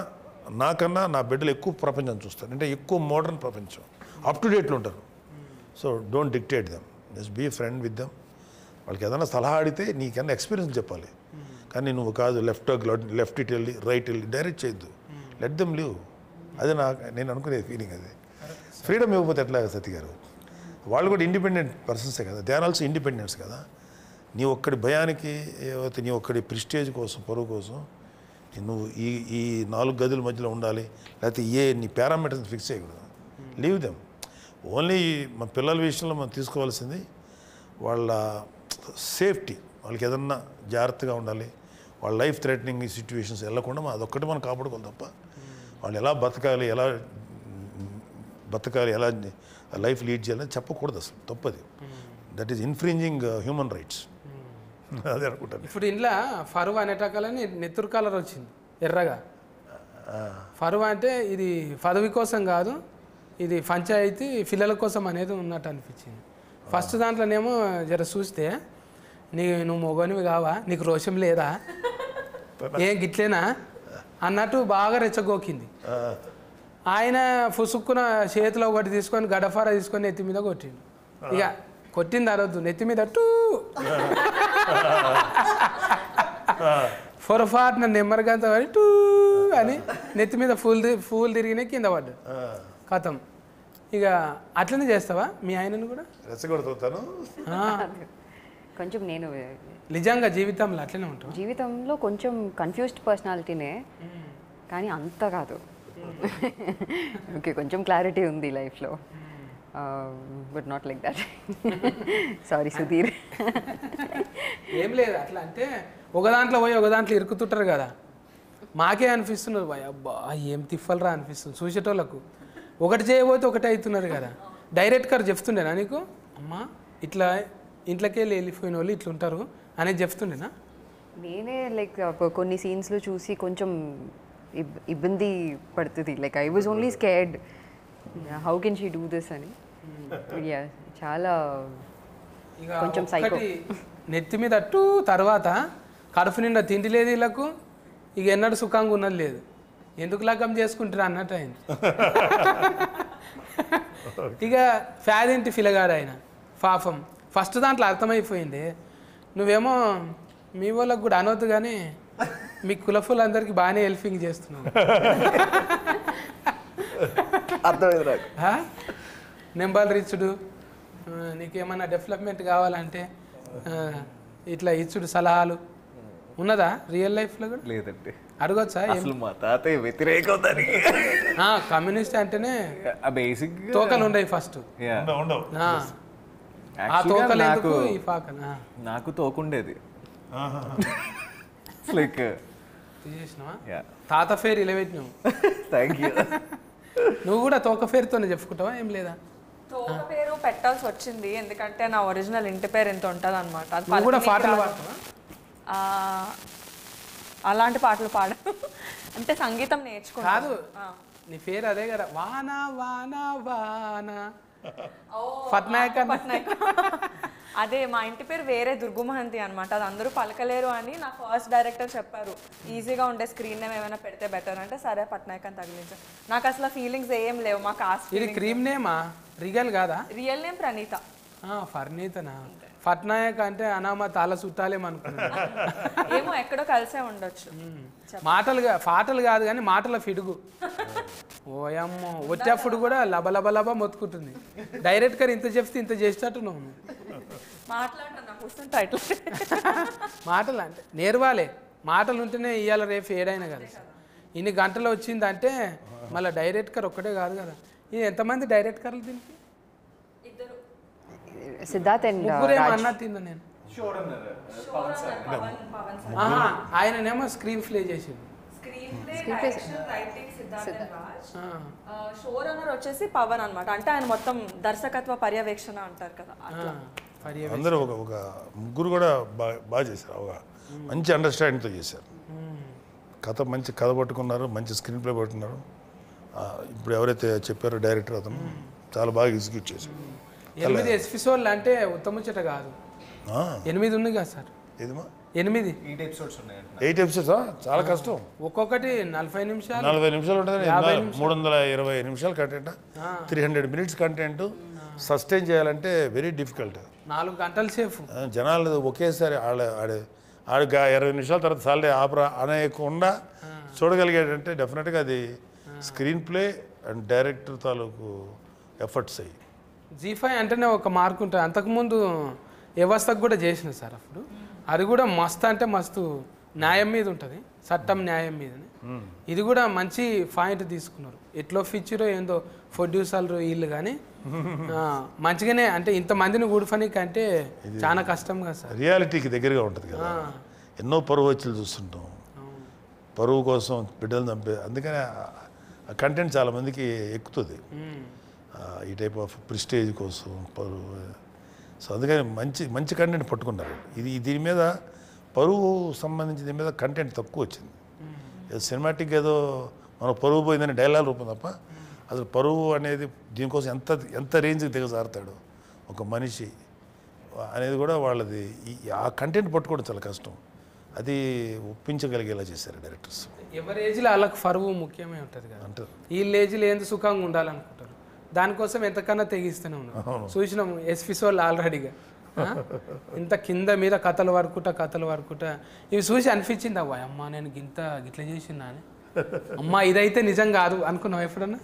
నాకన్నా నా బిడ్డలు ఎక్కువ ప్రపంచం చూస్తారు అంటే ఎక్కువ మోడర్న్ ప్రపంచం అప్ టు డేట్లో ఉంటారు so don't dictate them just be friend with them వాళ్ళకి ఏదైనా సలహా అడిగితే నీకన్నా ఎక్స్పీరియన్స్ చెప్పాలి కానీ నువ్వు కాదు లెఫ్ట్ లెఫ్ట్ ఇట్ వెళ్ళి రైట్ వెళ్ళి డైరెక్ట్ చేయొద్దు లెట్ దెమ్ లివ్ అది నాకు నేను అనుకునే ఫీలింగ్ అది ఫ్రీడమ్ ఇవ్వకపోతే ఎట్లా సతీ గారు వాళ్ళు కూడా ఇండిపెండెంట్ పర్సన్సే కదా దే ఆర్ ఆల్సో ఇండిపెండెన్స్ కదా నీ ఒక్కడి భయానికి ఏవైతే నీ ఒక్కడి ప్రిస్టేజ్ కోసం పరువు కోసం నువ్వు ఈ ఈ నాలుగు గదుల మధ్యలో ఉండాలి లేకపోతే ఏ నీ పారామీటర్స్ ఫిక్స్ చేయకూడదు లీవ్ దెమ్ ఓన్లీ మా పిల్లల విషయంలో మనం తీసుకోవాల్సింది వాళ్ళ సేఫ్టీ వాళ్ళకి ఏదన్నా జాగ్రత్తగా ఉండాలి వాళ్ళ లైఫ్ థ్రెటనింగ్ సిచ్యువేషన్స్ వెళ్ళకుండా మనం అదొక్కటి మనం కాపాడుకోవాలి తప్ప వాళ్ళు ఎలా బతకాలి ఎలా బతకాలి ఎలా లైఫ్ లీడ్ చేయాలని చెప్పకూడదు అసలు తప్పది that is infringing human rights అదే అనుకుంటాను ఇప్పుడు ఇంట్లో ఫరువా అనేటకాలని నెత్తురు కలర్ వచ్చింది ఎర్రగా ఫరువా అంటే ఇది పదవి కోసం కాదు ఇది పంచాయతీ పిల్లల కోసం అనేది ఉన్నట్టు అనిపించింది ఫస్ట్ దాంట్లోనేమో జర చూస్తే నీ నువ్వు మొగనివి కావా నీకు రోషం లేదా ఏం గిట్లేనా అన్నట్టు బాగా రెచ్చగోకింది ఆయన ఫుసుక్కున చేతిలో ఒకటి తీసుకొని గడఫార తీసుకొని నెత్తి మీద కొట్టిండు ఇక కొట్టింది అరవద్దు నెత్తి మీద టూ పొరపాటున నెమ్మరిగంత పడి టూ అని నెత్తి మీద ఫూల్ తి- ఫూల్ తిరిగిన కింద పడ్డాడు కథం ఇక అట్లనే చేస్తావా మీ ఆయనను కూడా రెచ్చగొడుతాను ఆ, కొంచెం నేను నిజంగా జీవితంలో అట్లనే ఉంటాం జీవితంలో కొంచెం కన్ఫ్యూజ్డ్ పర్సనాలిటీనే కానీ అంత కాదు ఓకే కొంచెం క్లారిటీ ఉంది లైఫ్లో but not like that sorry Sudheer ఏం లేదు అట్లా అంటే ఒక దాంట్లో పోయి ఒక దాంట్లో ఇరుకుతుంటారు కదా మాకే అనిపిస్తున్నారు భయ అబ్బా ఏం తిప్పలరా అనిపిస్తుంది చూసేటోళ్ళకు ఒకటి చేయబోతే ఒకటి అవుతున్నారు కదా డైరెక్ట్ గారు చెప్తుండేనా నీకు అమ్మా ఇట్లా ఇంట్లోకి వెళ్ళి వెళ్ళిపోయిన వాళ్ళు ఇట్లా ఉంటారు అనేది చెప్తుండేనా నేనే లైక్ కొన్ని సీన్స్లో చూసి కొంచెం ఇబ్- ఇబ్బంది పడుతుంది like I was only scared how can she do this అని Yeah, చాలా ఇక కొంచెం psycho. ఒక్కటి నెత్తి మీద అట్టు తర్వాత కడుపు నిండా తిండి లేదు వీళ్ళకు ఇక ఎన్నడూ సుఖంగా ఉన్నది లేదు ఎందుకు లగ్గం చేసుకుంటారు అన్నట్టు ఆయన ఇక ఫ్యాదింటి ఫిలగాడు ఆయన పాపం ఫస్ట్ దాంట్లో అర్థమైపోయింది నువ్వేమో మీ వాళ్ళకి కూడా అనవద్దు కానీ మీ కులఫులందరికీ బాగానే హెల్పింగ్ చేస్తున్నావు అర్థమైంది నాకు ఆ? నెంబర్ రిచ్చుడు ఆ, నీకేమన్నా డెవలప్మెంట్ కావాలంటే ఆ, ఇట్లా ఇచ్చుడు సలహాలు ఉన్నదా రియల్ లైఫ్లో కూడా లేదండి అడగొచ్చా ఏం- అసలు మా తాతయ్య వ్యతిరేకం దానికి ఆ, కమ్యూనిస్ట్ అంటేనే ఆ బేసిక్ తోకలు ఉండవు ఫస్ట్ ఉండవు ఉండవు ఆ ఆ తోకలు నాకు ఎందుకు ఈ పాకన నాకు తోకుండేది లైక్ తీసేసినావా యా తాత ఫేర్ ఇలవెట్టినావు థ్యాంక్ యూ నువ్వు కూడా తోక ఫేర్తోనే చెప్పుకుంటావా ఏం లేదా తోక పేరు పెట్టాల్సి వచ్చింది ఎందుకంటే నా ఒరిజినల్ ఇంటి పేరు ఎంత ఉంటుంది అనమాట అది నువ్వు కూడా పలకనీకి పాటలు రాదు. పాడతావా ఆ, అలాంటి పాటలు పాడ అంటే సంగీతం నేర్చుకున్నాను కాదు నీ పేరు అదే కదా వాన వాన వాన పట్నాయక్ అన్న పట్నాయక్ అదే మా ఇంటి పేరు వేరే దుర్గుమహంతి అనమాట అది అందరూ పలకలేరు అని నా ఫస్ట్ డైరెక్టర్ చెప్పారు ఈజీగా ఉండే స్క్రీన్ నేమ్ ఏమైనా పెడితే బెటర్ అంటే సరే పట్నాయక్ అని తగిలించాను నాకు అసలు ఫీలింగ్స్ ఏం లేవు మా కాస్ట్ ఇది క్రీమ్ నేమా రిగల్ కాదా రియల్ నేమ్ ప్రణీత ఆ, ఫర్నీతనా పట్నాయక్ అంటే అనామా తాళ చుట్టాలేమనుకున్నా ఏమో ఎక్కడో కలిసే ఉండొచ్చు మాటలు కా- పాటలు కాదు కానీ మాటల ఫిడుగు ఓయమ్మో వచ్చేప్పుడు కూడా లబ లబ లబ మొత్తుకుంటుంది డైరెక్ట్ గా ఇంత చెప్తే ఇంత చేసేటట్టు నువ్వు మాట్లాడుతున్నా కూర్చుంటా ఇట్లా మాటలు అంటే నేర్వాలే మాటలు ఉంటేనే ఇవాళ రేపు ఏడైనా కదా ఇన్ని గంటలు వచ్చిందంటే మళ్ళీ డైరెక్టర్ ఒక్కటే కాదు కదా ఇది ఎంతమంది డైరెక్టర్లు దీనికి సిద్ధార్థ్ అండ్ ముగ్గురేమో అన్నట్టు నేను ఆహా, ఆయననేమో స్క్రీన్ ప్లే చేసిండు screen play direction writing Siddharth Raj show runner వచ్చేసి పవన్ అన్నమాట అంటే ఆయన మొత్తం దర్శకత్వ పర్యవేక్షణ అంటారు కదా అట్లా పర్యవేక్షణ అందరూ ఒక ఒక ముగ్గురు కూడా బాగా బాగా చేశారు ఒక మంచి అండర్స్టాండింగ్తో చేశారు కథ మంచి కథ పట్టుకున్నారు మంచి స్క్రీన్ ప్లే పట్టుకున్నారు ఆ, ఇప్పుడు ఎవరైతే చెప్పారో డైరెక్టర్ అతను చాలా బాగా ఎగ్జిక్యూట్ చేశారు ఎనిమిది ఎపిసోడ్లు అంటే ఉత్తముచ్చట కాదు ఆ, ఎనిమిది ఉంది కదా సార్ ఇదిమా ఎనిమిది ఎయిట్ ఎపిసోడ్స్ ఉన్నాయంట ఎయిట్ ఎపిసోడ్స్ చాలా కష్టం ఒక్కొక్కటి నలభై నిమిషాలు నలభై నిమిషాలు ఉంటుంది మూడు వందల ఇరవై నిమిషాలు content three hundred minutes content sustain చేయాలంటే వెరీ డిఫికల్ట్ నాలుగు గంటల సేపు జనాలు ఒకేసారి ఆడ ఆడ ఆడ గా- ఇరవై నిమిషాల తర్వాత సాలరీ ఆపరా అనేయకుండా చూడగలిగాడంటే డెఫినెట్గా అది స్క్రీన్ ప్లే అండ్ డైరెక్టర్ తాలూకు ఎఫర్ట్స్ అయ్యి జీ ఫైవ్ అంటేనే ఒక మార్క్ ఉంటుంది అంతకుముందు వ్యవస్థకు కూడా చేసిన సార్ అప్పుడు అది కూడా మస్తు అంటే మస్తు న్యాయం మీద ఉంటుంది చట్టం న్యాయం మీదని ఇది కూడా మంచి పాయింట్ తీసుకున్నారు ఎట్లో ఫీచరో ఏందో ప్రొడ్యూసర్లు వీళ్ళు కానీ ఆ, మంచిగానే అంటే ఇంతమందిని కూడిపనికి అంటే చాలా కష్టం కదా సార్ రియాలిటీకి దగ్గరగా ఉంటుంది కదా ఎన్నో పరువు వచ్చులు చూస్తుంటాం పరువు కోసం బిడ్డలు చంపే అందుకనే ఆ కంటెంట్ చాలా మందికి ఎక్కుతుంది ఆ, ఈ టైప్ ఆఫ్ ప్రిస్టేజ్ కోసం పరువు సో అందుకని మంచి మంచి కంటెంట్ పట్టుకున్నారు ఇది దీని మీద పరువు సంబంధించి దీని మీద కంటెంట్ తక్కువ వచ్చింది ఏదో సినిమాటిక్ ఏదో మన పరువు పోయిందని డైలాగ్ రూపం తప్ప అసలు పరువు అనేది దీనికోసం ఎంత ఎంత రేంజ్కి దిగజారుతాడు ఒక మనిషి అనేది కూడా వాళ్ళది ఈ- ఆ కంటెంట్ పట్టుకోవడం చాలా కష్టం అది ఒప్పించగలిగేలా చేశారు డైరెక్టర్స్ ఎవరి ఏజ్లో వాళ్ళకి ఫరువు ముఖ్యమే ఉంటుంది కదా అంటారు వీళ్ళ ఏజ్లో ఏంది సుఖంగా ఉండాలనుకుంటారు దానికోసం ఎంతకన్నా తెగిస్తూనే ఉన్నారు చూసినాము ఎస్పిసోళ్ళు ఆల్రెడీగా ఆ? ఇంత కింద మీద కథలు వరకుట కథలు వరకుట ఇవి చూసి అనిపించింది అవ్వ అమ్మ నేను గింత గిట్ల చేసిందా అని అమ్మ ఇదైతే నిజం కాదు అనుకున్నావు ఎప్పుడన్నా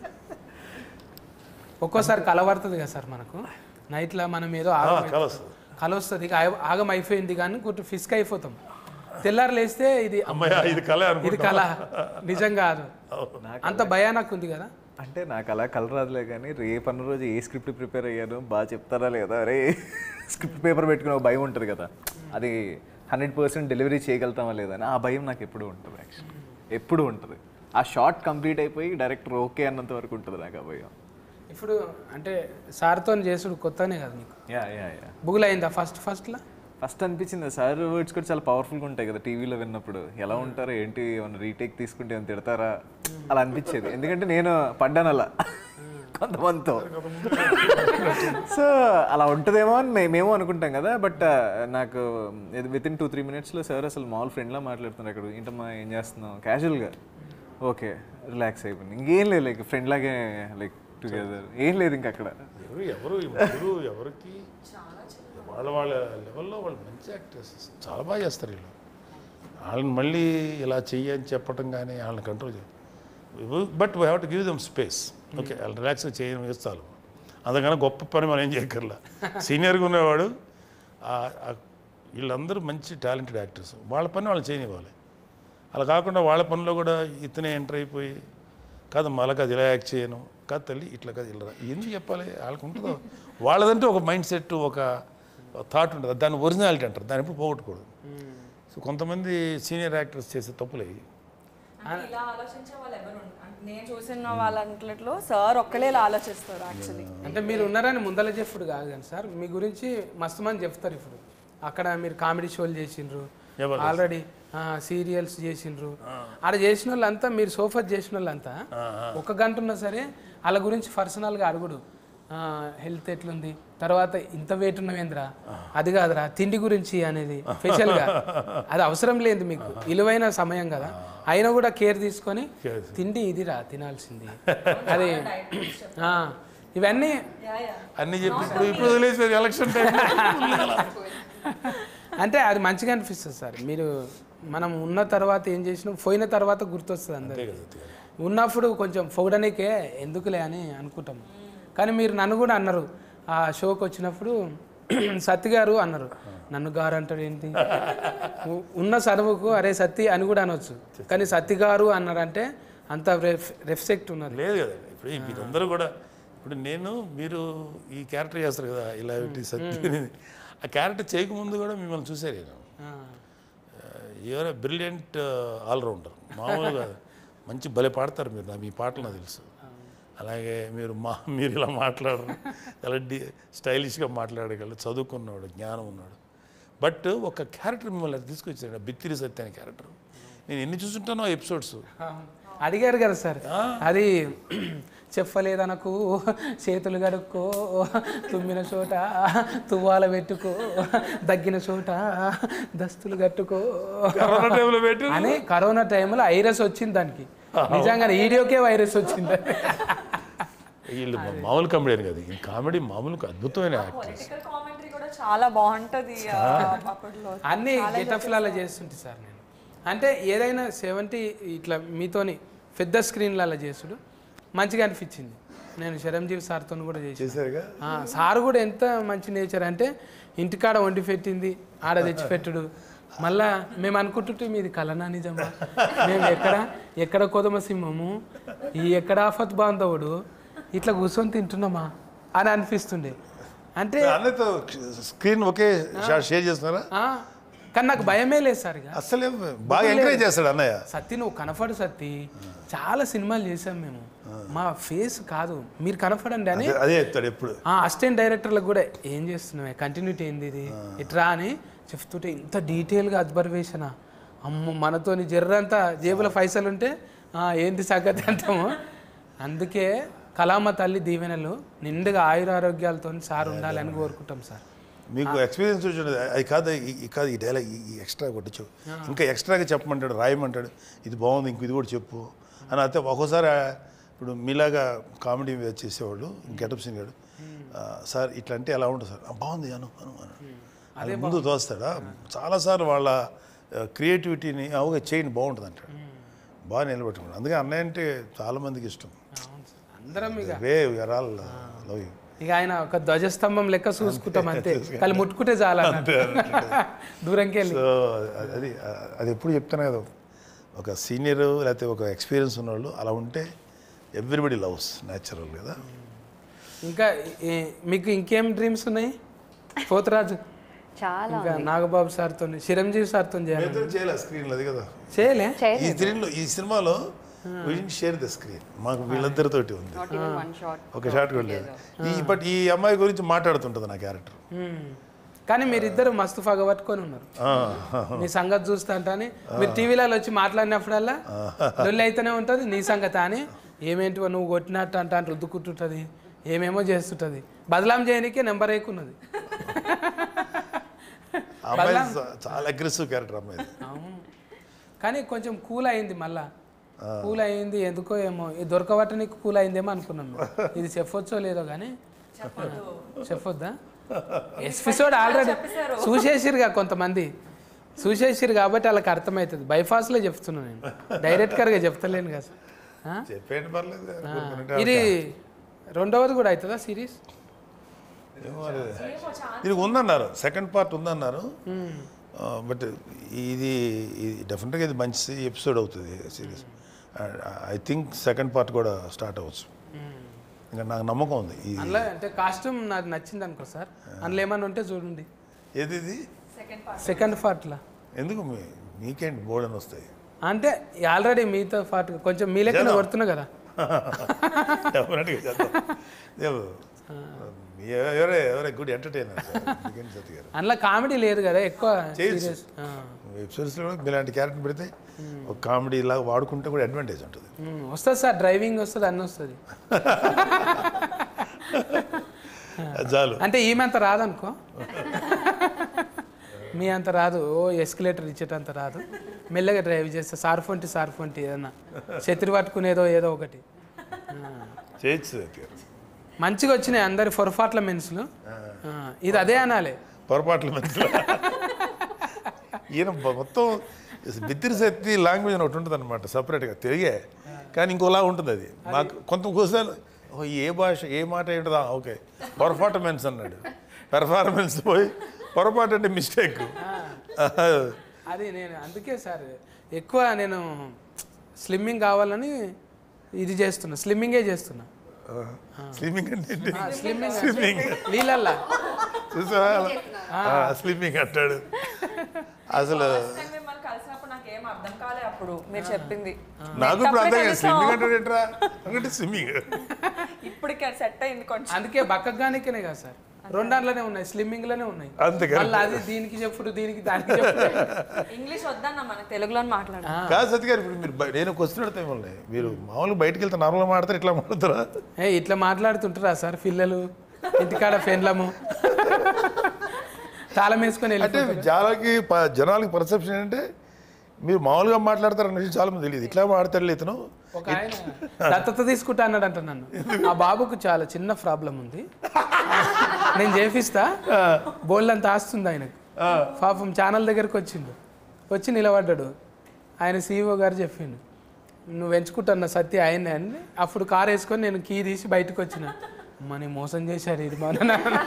ఒక్కోసారి కలవడుతుంది కదా సార్ మనకు నైట్లో మనం ఏదో ఆగం కల వస్తుంది. కల వస్తుంది ఇక ఆగ- ఆగం అయిపోయింది కానీ కొంచెం ఫిస్క్ అయిపోతాం తెల్లారు లేస్తే ఇది అమ్మయ్య ఇది కళ ఇది అనుకుంటా కళ నిజం కాదు అంత భయానకు ఉంది కదా అంటే నాకు అలా కలర్ రాదులే కానీ రేపు అన్న రోజు ఏ స్క్రిప్ట్ ప్రిపేర్ అయ్యాను బాగా చెప్తారా లేదా అరే స్క్రిప్ట్ పేపర్ పెట్టుకుని ఒక భయం ఉంటుంది కదా అది హండ్రెడ్ పర్సెంట్ డెలివరీ చేయగలుగుతామా లేదా అని ఆ భయం నాకు ఎప్పుడు ఉంటుంది యాక్చువల్లీ ఎప్పుడు ఉంటుంది ఆ షార్ట్ కంప్లీట్ అయిపోయి డైరెక్టర్ ఓకే అన్నంత వరకు ఉంటుంది నాకు ఆ భయం ఇప్పుడు అంటే సార్తో చేసుడు కొత్తనే కదా నీకు యా యా యా బుగులు అయిందా ఫస్ట్ ఫస్ట్లో ఫస్ట్ అనిపించింది సార్ వర్డ్స్ కూడా చాలా పవర్ఫుల్గా ఉంటాయి కదా టీవీలో విన్నప్పుడు ఎలా ఉంటారు ఏంటి ఏమైనా రీటేక్ తీసుకుంటే ఏమైనా తిడతారా అలా అనిపించేది ఎందుకంటే నేను పడ్డాను అలా కొంతమందితో సో అలా ఉంటుందేమో అని మే- మేము అనుకుంటాం కదా బట్ నాకు విత్ ఇన్ టూ త్రీ మినిట్స్లో సార్ అసలు మామూలు ఫ్రెండ్లా మాట్లాడుతున్నారు అక్కడ ఏంటమ్మా ఏం చేస్తున్నావు క్యాజువల్గా ఓకే రిలాక్స్ అయిపోయింది ఇంకేం లేదు లైక్ ఫ్రెండ్ లాగే లైక్ టుగెదర్ ఏం లేదు ఇంక అక్కడ ఎవరు ఎవరు ఈ ముగ్గురు ఎవరికి వాళ్ళ వాళ్ళ లెవెల్లో వాళ్ళు మంచి యాక్టర్స్ చాలా బాగా చేస్తారు వీళ్ళు వాళ్ళని మళ్ళీ ఇలా చెయ్యి అని చెప్పటం కానీ వాళ్ళని కంట్రోల్ చేయాలి but we have to give them space okay వాళ్ళు రిలాక్స్గా చేయడం వేస్తాలు అందుకని గొప్ప పని మనం ఏం చేయక్కర్లా సీనియర్గా ఉన్నవాడు ఆ- ఆ వీళ్ళందరూ మంచి టాలెంటెడ్ యాక్టర్స్ వాళ్ళ పని వాళ్ళు చేయనివ్వాలి అలా కాకుండా వాళ్ళ పనిలో కూడా ఇతనే ఎంటర్ అయిపోయి కాదు మళ్ళీ అది ఇలా యాక్ట్ చేయను కాదు తల్లి ఇట్లా కాదు ఇలా రా. ఎందుకు చెప్పాలి వాళ్ళకు ఉంటుందో వాళ్ళదంటే ఒక మైండ్ సెట్ ఒక థాట్ ఉంటుంది దాన్ని ఒరిజినాలిటీ అంటారు దాన్ని ఎప్పుడు పోగొట్టుకోడు సో కొంతమంది సీనియర్ యాక్టర్స్ చేసే తప్పులు అయ్యి అంటే ఇలా ఆలోచించే వాళ్ళు ఎవరు ఉండరు. అంటే నేను చూసిన వాళ్ళంట్లో సార్ ఒక్కలే ఇలా ఆలోచిస్తారు యాక్చువల్లీ అంటే మీరు ఉన్నారని ముందల చెప్పుడు కాదు కానీ సార్ మీ గురించి మస్తు మంది చెప్తారు ఇప్పుడు అక్కడ మీరు కామెడీ షోలు చేసిండ్రు ఎవరు? ఆల్రెడీ సీరియల్స్ చేసిండ్రు ఆడ చేసిన వాళ్ళంతా మీరు సోఫా చేసిన వాళ్ళంతా ఒక గంట ఉన్నా సరే వాళ్ళ గురించి పర్సనల్గా అడుగుడు హెల్త్ ఎట్లుంది తర్వాత ఇంత వెయిట్ ఉన్నవేంద్రా అది కాదురా తిండి గురించి అనేది స్పెషల్గా అది అవసరం లేదు మీకు విలువైన సమయం కదా అయినా కూడా కేర్ తీసుకొని తిండి ఇదిరా తినాల్సింది అది ఆ, ఇవన్నీ అన్నీ చెప్పి ఇప్పుడు ఇప్పుడు వదిలేసారు ఎలక్షన్ టైం అంటే అది మంచిగా అనిపిస్తుంది సార్ మీరు మనం ఉన్న తర్వాత ఏం చేసినాం పోయిన తర్వాత గుర్తొస్తుంది అందరికి ఉన్నప్పుడు కొంచెం పొగడనికే ఎందుకులే అని అనుకుంటాం కానీ మీరు నన్ను కూడా అన్నారు ఆ షోకి వచ్చినప్పుడు సత్తి గారు అన్నారు నన్ను గారు అంటాడు ఏంటి ఉ- ఉన్న చదువుకు అరే సత్తి అని కూడా అనొచ్చు కానీ సత్తి గారు అన్నారంటే అంత రెస్పెక్ట్ ఉన్నది లేదు కదా ఇప్పుడు ఈ మీరందరూ కూడా ఇప్పుడు నేను మీరు ఈ క్యారెక్టర్ చేస్తారు కదా ఇలా పెట్టి సత్య అనేది. ఆ క్యారెక్టర్ చేయకముందు కూడా మిమ్మల్ని చూసారు నేను ఆ. యువర్ బ్రిలియంట్ ఆల్రౌండర్ మామూలుగా మంచి భలే పాడతారు మీరు నా మీ పాటలు నాకు తెలుసు అలాగే మీరు మా మీరు ఇలా మాట్లాడరు చాలా డి స్టైలిష్గా మాట్లాడగలరు చదువుకున్నాడు జ్ఞానం ఉన్నాడు బట్ ఒక క్యారెక్టర్ మిమ్మల్ని అది తీసుకొచ్చాడు బిత్తిరి సత్య అనే క్యారెక్టర్ నేను ఎన్ని చూసుంటానో ఎపిసోడ్స్ అడిగారు కదా సార్ అది చెప్పలేదనకు చేతులు గడుక్కో తుమ్మిన చోట తువ్వాల పెట్టుకో దగ్గిన చోట దస్తులు కట్టుకో కరోనా టైంలో పెట్టి అని కరోనా టైంలో వైరస్ వచ్చింది దానికి నిజంగా వీడియోకే వైరస్ వచ్చింది వీళ్ళు మామూలు కామెడీ కదా ఈ కామెడీ మామూలు అద్భుతమైన యాక్టర్స్ పొలిటికల్ కామెంటరీ కూడా చాలా బాగుంటది ఆ, అప్పట్లో అన్ని గెటఫ్లలో చేస్తుంటే సార్ నేను అంటే ఏదైనా సెవెంటీ ఇట్లా మీతోని పెద్ద స్క్రీన్లలో చేసుడు మంచిగా అనిపించింది నేను చిరంజీవి సార్తో కూడా చేసి చేశారుగా సార్ కూడా ఎంత మంచి నేచర్ అంటే ఇంటికాడ వండి పెట్టింది ఆడ తెచ్చి పెట్టుడు మళ్ళా మేము అనుకుంటుంటే మీది కలనా నిజమా మేము ఎక్కడ ఎక్కడ కొదమ సింహము ఈ ఎక్కడ ఆఫత్ బాంధవుడు ఇట్లా కూర్చొని తింటున్నామా అని అనిపిస్తుండే అంటే అన్నతో స్క్రీన్ ఒకే షాట్ షేర్ చేస్తున్నారా ఆ, కానీ నాకు భయమే లేదు సార్ ఇక అసలే బాగా ఎంకరేజ్ చేస్తాడు అన్నయ్య సత్తి నువ్వు కనపడు సత్తి చాలా సినిమాలు చేసాం మేము మా ఫేస్ కాదు మీరు కనపడండి అని అదే- అదే చెప్తాడు ఎప్పుడు ఆ అసిస్టెంట్ డైరెక్టర్లకు కూడా ఏం చేస్తున్నావే కంటిన్యూటీ ఏంది ఇది ఇట్రా అని చెప్తుంటే ఇంత డీటెయిల్గా అబ్జర్వేషన్ అమ్మ మనతోని జర్రంతా జేబుల పైసలు ఉంటే "ఆ, ఏంటి సంగతి అంటాము అందుకే కలామ తల్లి దీవెనలు నిండుగా ఆయురారోగ్యాలతో సార్ ఉండాలని కోరుకుంటాం సార్ మీకు ఎక్స్పీరియన్స్ వచ్చింది అది కాదు ఈ- ఈ కాదు ఈ డైలాగ్ ఈ ఎక్స్ట్రా కొట్టించు ఇంకా ఎక్స్ట్రాగా చెప్పమంటాడు రాయమంటాడు ఇది బాగుంది ఇంక ఇది కూడా చెప్పు అని అయితే ఒక్కోసారి ఆ, ఇప్పుడు మీలాగా కామెడీ చేసేవాళ్ళు గెటప్ సింగ్ గారు సార్ ఇట్లా అంటే ఎలా ఉంటుంది సార్ "ఆ, బాగుంది అను అను అను అది ముందు తోస్తాడా చాలాసార్లు వాళ్ళ క్రియేటివిటీని అవుగా చేయండి బాగుంటుంది అంటాడు బాగా నిలబెట్టుకున్నాడు అందుకే అన్నయ్య అంటే చాలా మందికి ఇష్టం అవును సార్. అందరం ఇక రే ఆల్ లవ్ యూ ఇక ఆయన ఒక ధ్వజస్తంభం లెక్క చూసుకుంటాం అంతే కళ్ళు ముట్టుకుంటే చాలా దూరంకి వెళ్ళి సో అది అది ఎప్పుడు చెప్తాను కదా ఒక సీనియర్ లేకపోతే ఒక ఎక్స్పీరియన్స్ ఉన్నవాళ్ళు అలా ఉంటే ఎవ్రీబడి లవ్స్ న్యాచురల్ కదా ఇంకా ఏ- మీకు ఇంకేం డ్రీమ్స్ ఉన్నాయి పోతరాజు చాలా ఇంకా నాగబాబు సార్తో చిరంజీవి సార్తో చేయాలి చేయలే స్క్రీన్ అది కదా చేయలే ఈ చేయలేదు స్క్రీన్లో ఈ సినిమాలో షేర్ ద స్క్రీన్ మాకు వీళ్ళిద్దరితోటి ఉంది నాట్ ఈవెన్ వన్ షాట్ ఒక షాట్ కూడా లేదు ఈ బట్ ఈ అమ్మాయి గురించి మాట్లాడుతుంటుంది నా క్యారెక్టర్ మ్మ్. కానీ మీరిద్దరు మస్తు పగబట్టుకొని ఉన్నారు మీ సంగతి చూస్తా అని మీరు టీవీలలో వచ్చి మాట్లాడినప్పుడల్లా లొల్లి అయితేనే ఉంటుంది నీ సంగతి అని ఏమేంటివో నువ్వు కొట్టినట్టు అంట అని రుద్దుకుంటుంటుంది ఏమేమో చేస్తుంటుంది బదలాం చేయనికే నెంబర్ ఎక్కున్నది అమ్మాయి చాలా అగ్రెసివ్ క్యారెక్టర్ అమ్మాయి అవును కానీ కొంచెం కూల్ అయింది మళ్ళా కూల్ అయింది ఎందుకో ఏమో ఇది దొరకబట్టనికి కూల్ అయిందేమో అనుకున్నాం మేము. ఇది చెప్పొచ్చో లేదో కానీ చెప్పొద్దా ఎపిసోడ్ ఆల్రెడీ చూసేసిరుగా కొంతమంది చూసేసిరు కాబట్టి వాళ్ళకి అర్థమవుతుంది బైఫాస్లో చెప్తున్నా నేను డైరెక్ట్గా చెప్తలేను కదా సార్. ఆ? చెప్పేయండి పర్లేదు ఊరుకునంటే ఇది రెండవది కూడా అవుతుందా సిరీస్ ఏమో లేదు. దీనికి ఉందన్నారు సెకండ్ పార్ట్ ఉందన్నారు బట్ ఇది ఇది డెఫినెట్గా ఇది మంచి ఎపిసోడ్ అవుతుంది series I think second part కూడా స్టార్ట్ అవ్వచ్చు ఇంకా నాకు నమ్మకం ఉంది ఈ అందులో అంటే కాస్ట్యూమ్ నాకు నచ్చింది అనుకో సార్ అందులో ఏమన్నా ఉంటే చూడండి ఏది ఇది సెకండ్ పార్ట్ సెకండ్ పార్ట్లో ఎందుకు మీ మీకేంటి బోర్డ్ అని వస్తాయి అంటే ఆల్రెడీ మీతో పాటు కొంచెం మీ లెక్కన చేద్దాం. కొడుతున్నా కదా డెఫినెట్గా చేద్దాం ఏమో, ఎవ- ఎవరే ఎవరే గుడ్ ఎంటర్టైనర్ సత్య గారు అందులో కామెడీ లేదు కదా ఎక్కువ చేయొచ్చు. సీరియస్ వెబ్సిరీస్లో కూడా మీలాంటి క్యారెక్టర్ పెడితే ఒక కామెడీ లాగా వాడుకుంటే కూడా అడ్వాంటేజ్ ఉంటుంది వస్తుంది సార్ డ్రైవింగ్ వస్తుంది అన్నీ వస్తుంది అది చాలు అంటే ఈమె అంత రాదనుకో మీ అంత రాదు ఓ ఎస్కలేటర్ ఇచ్చేటంత రాదు మెల్లగా డ్రైవ్ చేస్తే సార్ఫొంటి సార్ఫొంటి ఏదన్నా చెత్రి పట్టుకునేదో ఏదో ఒకటి చేయొచ్చు సత్య గారు మంచిగా వచ్చినాయి అందరి పొరపాట్ల మెన్సులు ఆ, ఇది అదే అనాలి పొరపాట్ల మధ్యలో ఈయన బ- మొత్తం బిత్తిరి శక్తి లాంగ్వేజ్ అని ఒకటి ఉంటుంది అనమాట సపరేట్గా తెలుగే కానీ ఇంకోలా ఉంటుంది అది మాకు కొంత కోసాలు ఓ ఏ భాష ఏ మాట ఏంటదా ఓకే పర్ఫార్మెన్స్ అన్నాడు పెర్ఫార్మెన్స్ పోయి పొరపాటు అంటే మిస్టేక్ అది నేను అందుకే సార్ ఎక్కువ నేను స్లిమ్మింగ్ కావాలని ఇది చేస్తున్నా స్లిమ్మింగే చేస్తున్నా స్లిమ్మింగ్ అంటే ఏంటి? స్లిమ్మింగ్ స్లిమ్మింగ్ నీళ్ళల్లా చూసావా స్లిమ్మింగ్ అంటాడు అసలు టైం మిమ్మల్ని కలిసినప్పుడు నాకు ఏం అర్థం కాలే అప్పుడు మీరు చెప్పింది నాకు ఇప్పుడు అర్థం కాదు తెలుసు. స్లిమ్మింగ్ అంటే ఏంట్రా అంటే స్విమ్మింగ్ ఇప్పటికే సెట్ అయింది కొంచెం అందుకే బక్కగానికేనే కదా సార్ రెండు దాంట్లోనే ఉన్నాయి స్లిమ్మింగ్ లోనే ఉన్నాయి అంతే కదా. మళ్ళీ అది దీనికి చెప్పుడు దీనికి దానికి చెప్పుడు ఇంగ్లీష్ వద్దన్న మనకు తెలుగులో మాట్లాడాలి కాదు సత్య గారు ఇప్పుడు మీరు బయ- నేను క్వశ్చన్ అడుగుతా మిమ్మల్ని మీరు మామూలుగా బయటకు వెళ్తే నార్మల్గా మాడతారు ఇట్లా మాడతారా ఏ ఇట్లా మాట్లాడుతుంటారా సార్ పిల్లలు ఇంటికాడ ఫెన్లము తాళం వేసుకొని అంటే వెళ్ళిపోతారు జనాలకి ప- జనాలకి పర్సెప్షన్ ఏంటంటే మీరు మామూలుగా మాట్లాడతారు అన్న విషయం చాలా మంది తెలియదు ఇట్లా మాడతాడు ఇతను ఒక ఆయన దత్తత తీసుకుంటా అన్నాడంట నన్ను ఆ బాబుకు చాలా చిన్న ప్రాబ్లం ఉంది నేను చేపిస్తా బోల్డ్ అంత ఆస్తుంది ఆయనకు పాపం ఛానల్ దగ్గరికి వచ్చిండు వచ్చి నిలబడ్డాడు ఆయన సీఈఓ గారు చెప్పిండు నువ్వు ఎంచుకుంటున్న సత్య ఆయనే అని అప్పుడు కార్ వేసుకొని నేను కీ తీసి బయటకు వచ్చిన అమ్మని మోసం చేశారు ఇది మన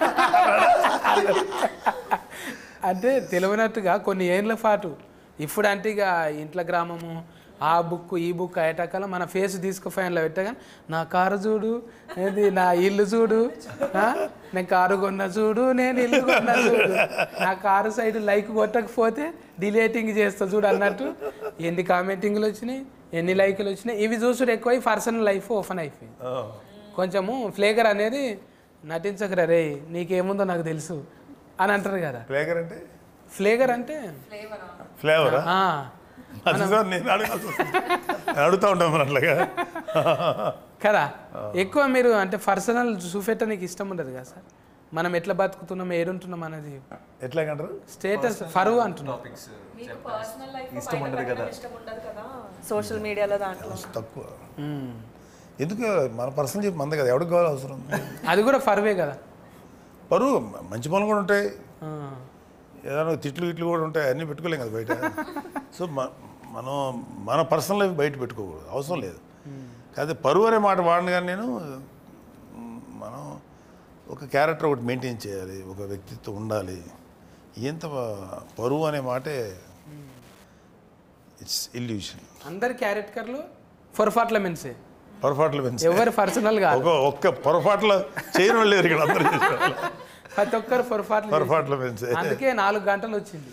అంటే తెలియనట్టుగా కొన్ని ఏళ్ళ పాటు ఇప్పుడు అంటే ఇక ఇంట్లో గ్రామము ఆ బుక్ ఈ బుక్ అయ్యేటకాల మన ఫేస్ తీసుకు ఫ్యాన్లో పెట్టగా నా కారు చూడు ఏది నా ఇల్లు చూడు ఆ? నేను కారు కొన్న చూడు నేను ఇల్లు కొన్న చూడు నా కారు సైడ్ లైక్ కొట్టకపోతే డిలేటింగ్ చేస్తా చూడు అన్నట్టు ఎన్ని కామెంటింగ్లు వచ్చినాయి ఎన్ని లైకులు వచ్చినాయి ఇవి చూసుడు ఎక్కువై పర్సనల్ లైఫ్ ఓపెన్ అయిపోయింది కొంచెము ఫ్లేగర్ అనేది నటించకరా రే నీకేముందో నాకు తెలుసు అని అంటారు కదా ఫ్లేగర్ అంటే ఫ్లేగర్ అంటే ఫ్లేవరా ఆ, అది సార్ నేను అడగాల్సి వస్తుంది. నేను అడుగుతా ఉంటాను మరి అట్లాగా కదా ఎక్కువ మీరు అంటే పర్సనల్ చూపెట్టడానికి ఇష్టం ఉండదు కదా సార్ మనం ఎట్లా బతుకుతున్నాం ఏడుంటున్నాం అనేది ఎట్లాగంటారు స్టేటస్ ఫరువు అంటున్నాం ఇష్టం ఉండదు కదా ఇష్టం ఉండదు కదా సోషల్ మీడియాలో దాంట్లో తక్కువ ఎందుకు మన పర్సనల్ చెప్పి మంద కదా ఎవరికి కావాలి అవసరం అది కూడా ఫరువే కదా పరువు మంచి పనులు కూడా ఉంటాయి ఆ, ఏదైనా తిట్లు ఇట్లు కూడా ఉంటాయి అన్నీ పెట్టుకోలేం కదా బయట సో మ- మనం మన పర్సనల్ లైఫ్ బయట పెట్టుకోకూడదు అవసరం లేదు కాకపోతే పరువు అనే మాట వాడిన కానీ నేను మ్, మనం ఒక క్యారెక్టర్ ఒకటి మెయింటైన్ చేయాలి ఒక వ్యక్తిత్వం ఉండాలి ఎంత పరువు అనే మాటే ఇట్స్ ఇల్యూషన్ అందరి క్యారెక్టర్లు పొరపాట్ల మెన్సే పొరపాట్లు పెంచి ఎవరు పర్సనల్ కాదు ఒక ఒక్క పొరపాట్లు చేయడం వాళ్ళు లేరు ఇక్కడ అందరూ చేసేవాళ్ళు. ప్రతి ఒక్కరు పొరపాట్లు చేస్తారు. పొరపాట్లు పెంచే అందుకే నాలుగు గంటలు వచ్చింది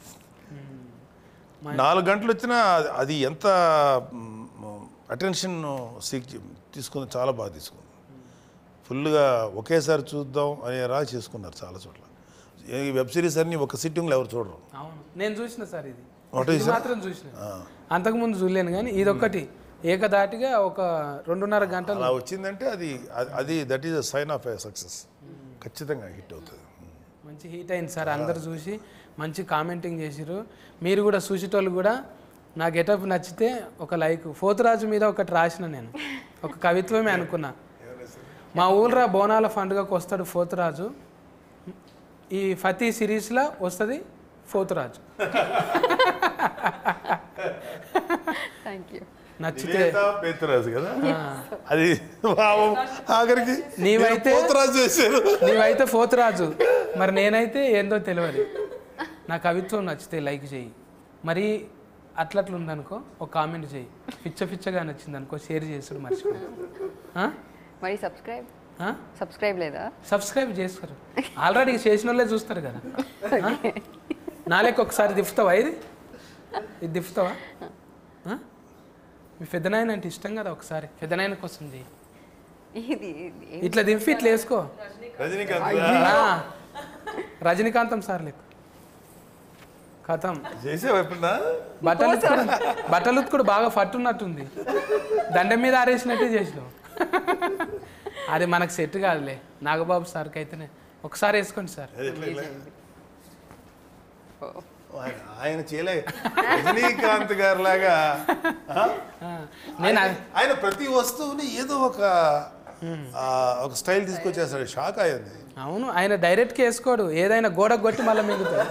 నాలుగు గంటలు వచ్చినా అది- అది ఎంత అటెన్షన్ సీక్ తీసుకుంది చాలా బాగా తీసుకుంది ఫుల్గా ఒకేసారి చూద్దాం అనే రా చేసుకున్నారు చాలా చోట్ల ఈ వెబ్ సిరీస్ అన్ని ఒక సిట్టింగ్లో ఎవరు చూడరు అవును నేను చూసిన సార్ ఇది ఒకటి ఇది మాత్రం చూసిన అంతకుముందు చూడలేను కానీ ఇది ఒక్కటి ఏకదాటిగా ఒక రెండున్నర గంటలు అలా వచ్చిందంటే అది అది- అది that is a sign of a success ఖచ్చితంగా హిట్ అవుతుంది మంచి హీట్ అయింది సార్ అందరు చూసి మంచి కామెంటింగ్ చేసిరు మీరు కూడా చూసేటోళ్ళు కూడా నా గెటప్ నచ్చితే ఒక లైక్ పోతురాజు మీద ఒకటి రాసిన నేను ఒక కవిత్వమే అనుకున్నా మా ఊళ్ళో బోనాల పండుగకు వస్తాడు పోతురాజు ఈ ఫతీ సిరీస్లో వస్తుంది పోతురాజు థ్యాంక్ యూ నచ్చితే పేతురాజు కదా అది పాపం ఆఖరికి నీవైతే- నేను పోతురాజు చేశారు నీవైతే పోతురాజు మరి నేనైతే ఏందో తెలియదు నా కవిత్వం నచ్చితే లైక్ చేయి మరి అట్లట్లు ఉందనుకో ఒక కామెంట్ చేయి పిచ్చ పిచ్చగా నచ్చింది అనుకో షేర్ చేసుడు మర్చిపో ఆ? మరి సబ్స్క్రైబ్ ఆ? సబ్స్క్రైబ్ లేదా సబ్స్క్రైబ్ చేస్తారు ఆల్రెడీ చేసిన వాళ్ళే చూస్తారు కదా ఆ? నాలేక ఒకసారి దిఫ్తావా ఇది ఇది దిఫ్తావా ఆ? మీ పెద్దనాయన అంటే ఇష్టం కదా ఒకసారి పెద్దనాయన కోసం చేయి ఇది ఇది ఏం- ఇట్లా దింపి ఇట్లా వేసుకో రజనీకాంత్ ఆ, రజనీకాంతం సార్ లెక్క కథం చేసావు ఎప్పుడన్నా బట్టలు ఉతుకుడు బట్టలు ఉతుకుడు బాగా పట్టున్నట్టుంది దండం మీద ఆరేసినట్టే చేసినావు అది మనకు సెట్ కాదులే నాగబాబు సార్కి అయితేనే ఒకసారి వేసుకోండి సార్ అది ఎట్లా ఎట్లా? ఆయన- ఆయన చేయలే రజనీకాంత్ గారి లాగా ఆ, నేను అది- ఆయన ప్రతి వస్తువుని ఏదో ఒక ఆ, ఒక స్టైల్ తీసుకొచ్చేస్తాడు షాక్ అయ్యింది అవును ఆయన డైరెక్ట్గా వేసుకోడు ఏదైనా గోడ కొట్టి మళ్ళీ మిగుతాడు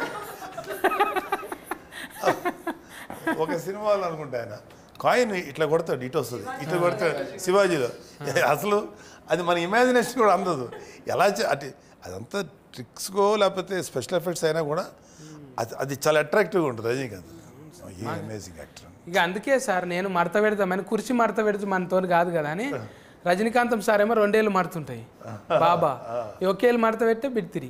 ఒక సినిమాలో అనుకుంటా ఆయన కాయిన్ ఇట్లా కొడతాడు ఇటు వస్తుంది ఇట్లా కొడతాడు శివాజీలో అసలు అది మన ఇమాజినేషన్ కూడా అందదు ఎలా చే- అంటే అదంతా ట్రిక్స్కో లేకపోతే స్పెషల్ ఎఫెక్ట్స్ అయినా కూడా అది అది చాలా అట్రాక్టివ్గా ఉంటుంది రజనీకాంత్ ఈ అమేజింగ్ యాక్టర్ ఇక అందుకే సార్ నేను మడత పెడతామని కుర్చీ మడత పెడితే మనతో కాదు కదా అని రజనీకాంతం సార్ ఏమో రెండేళ్ళు మడుతుంటాయి బాబా ఈ ఒకేళ్ళు మడత పెట్టే బిడ్తిరి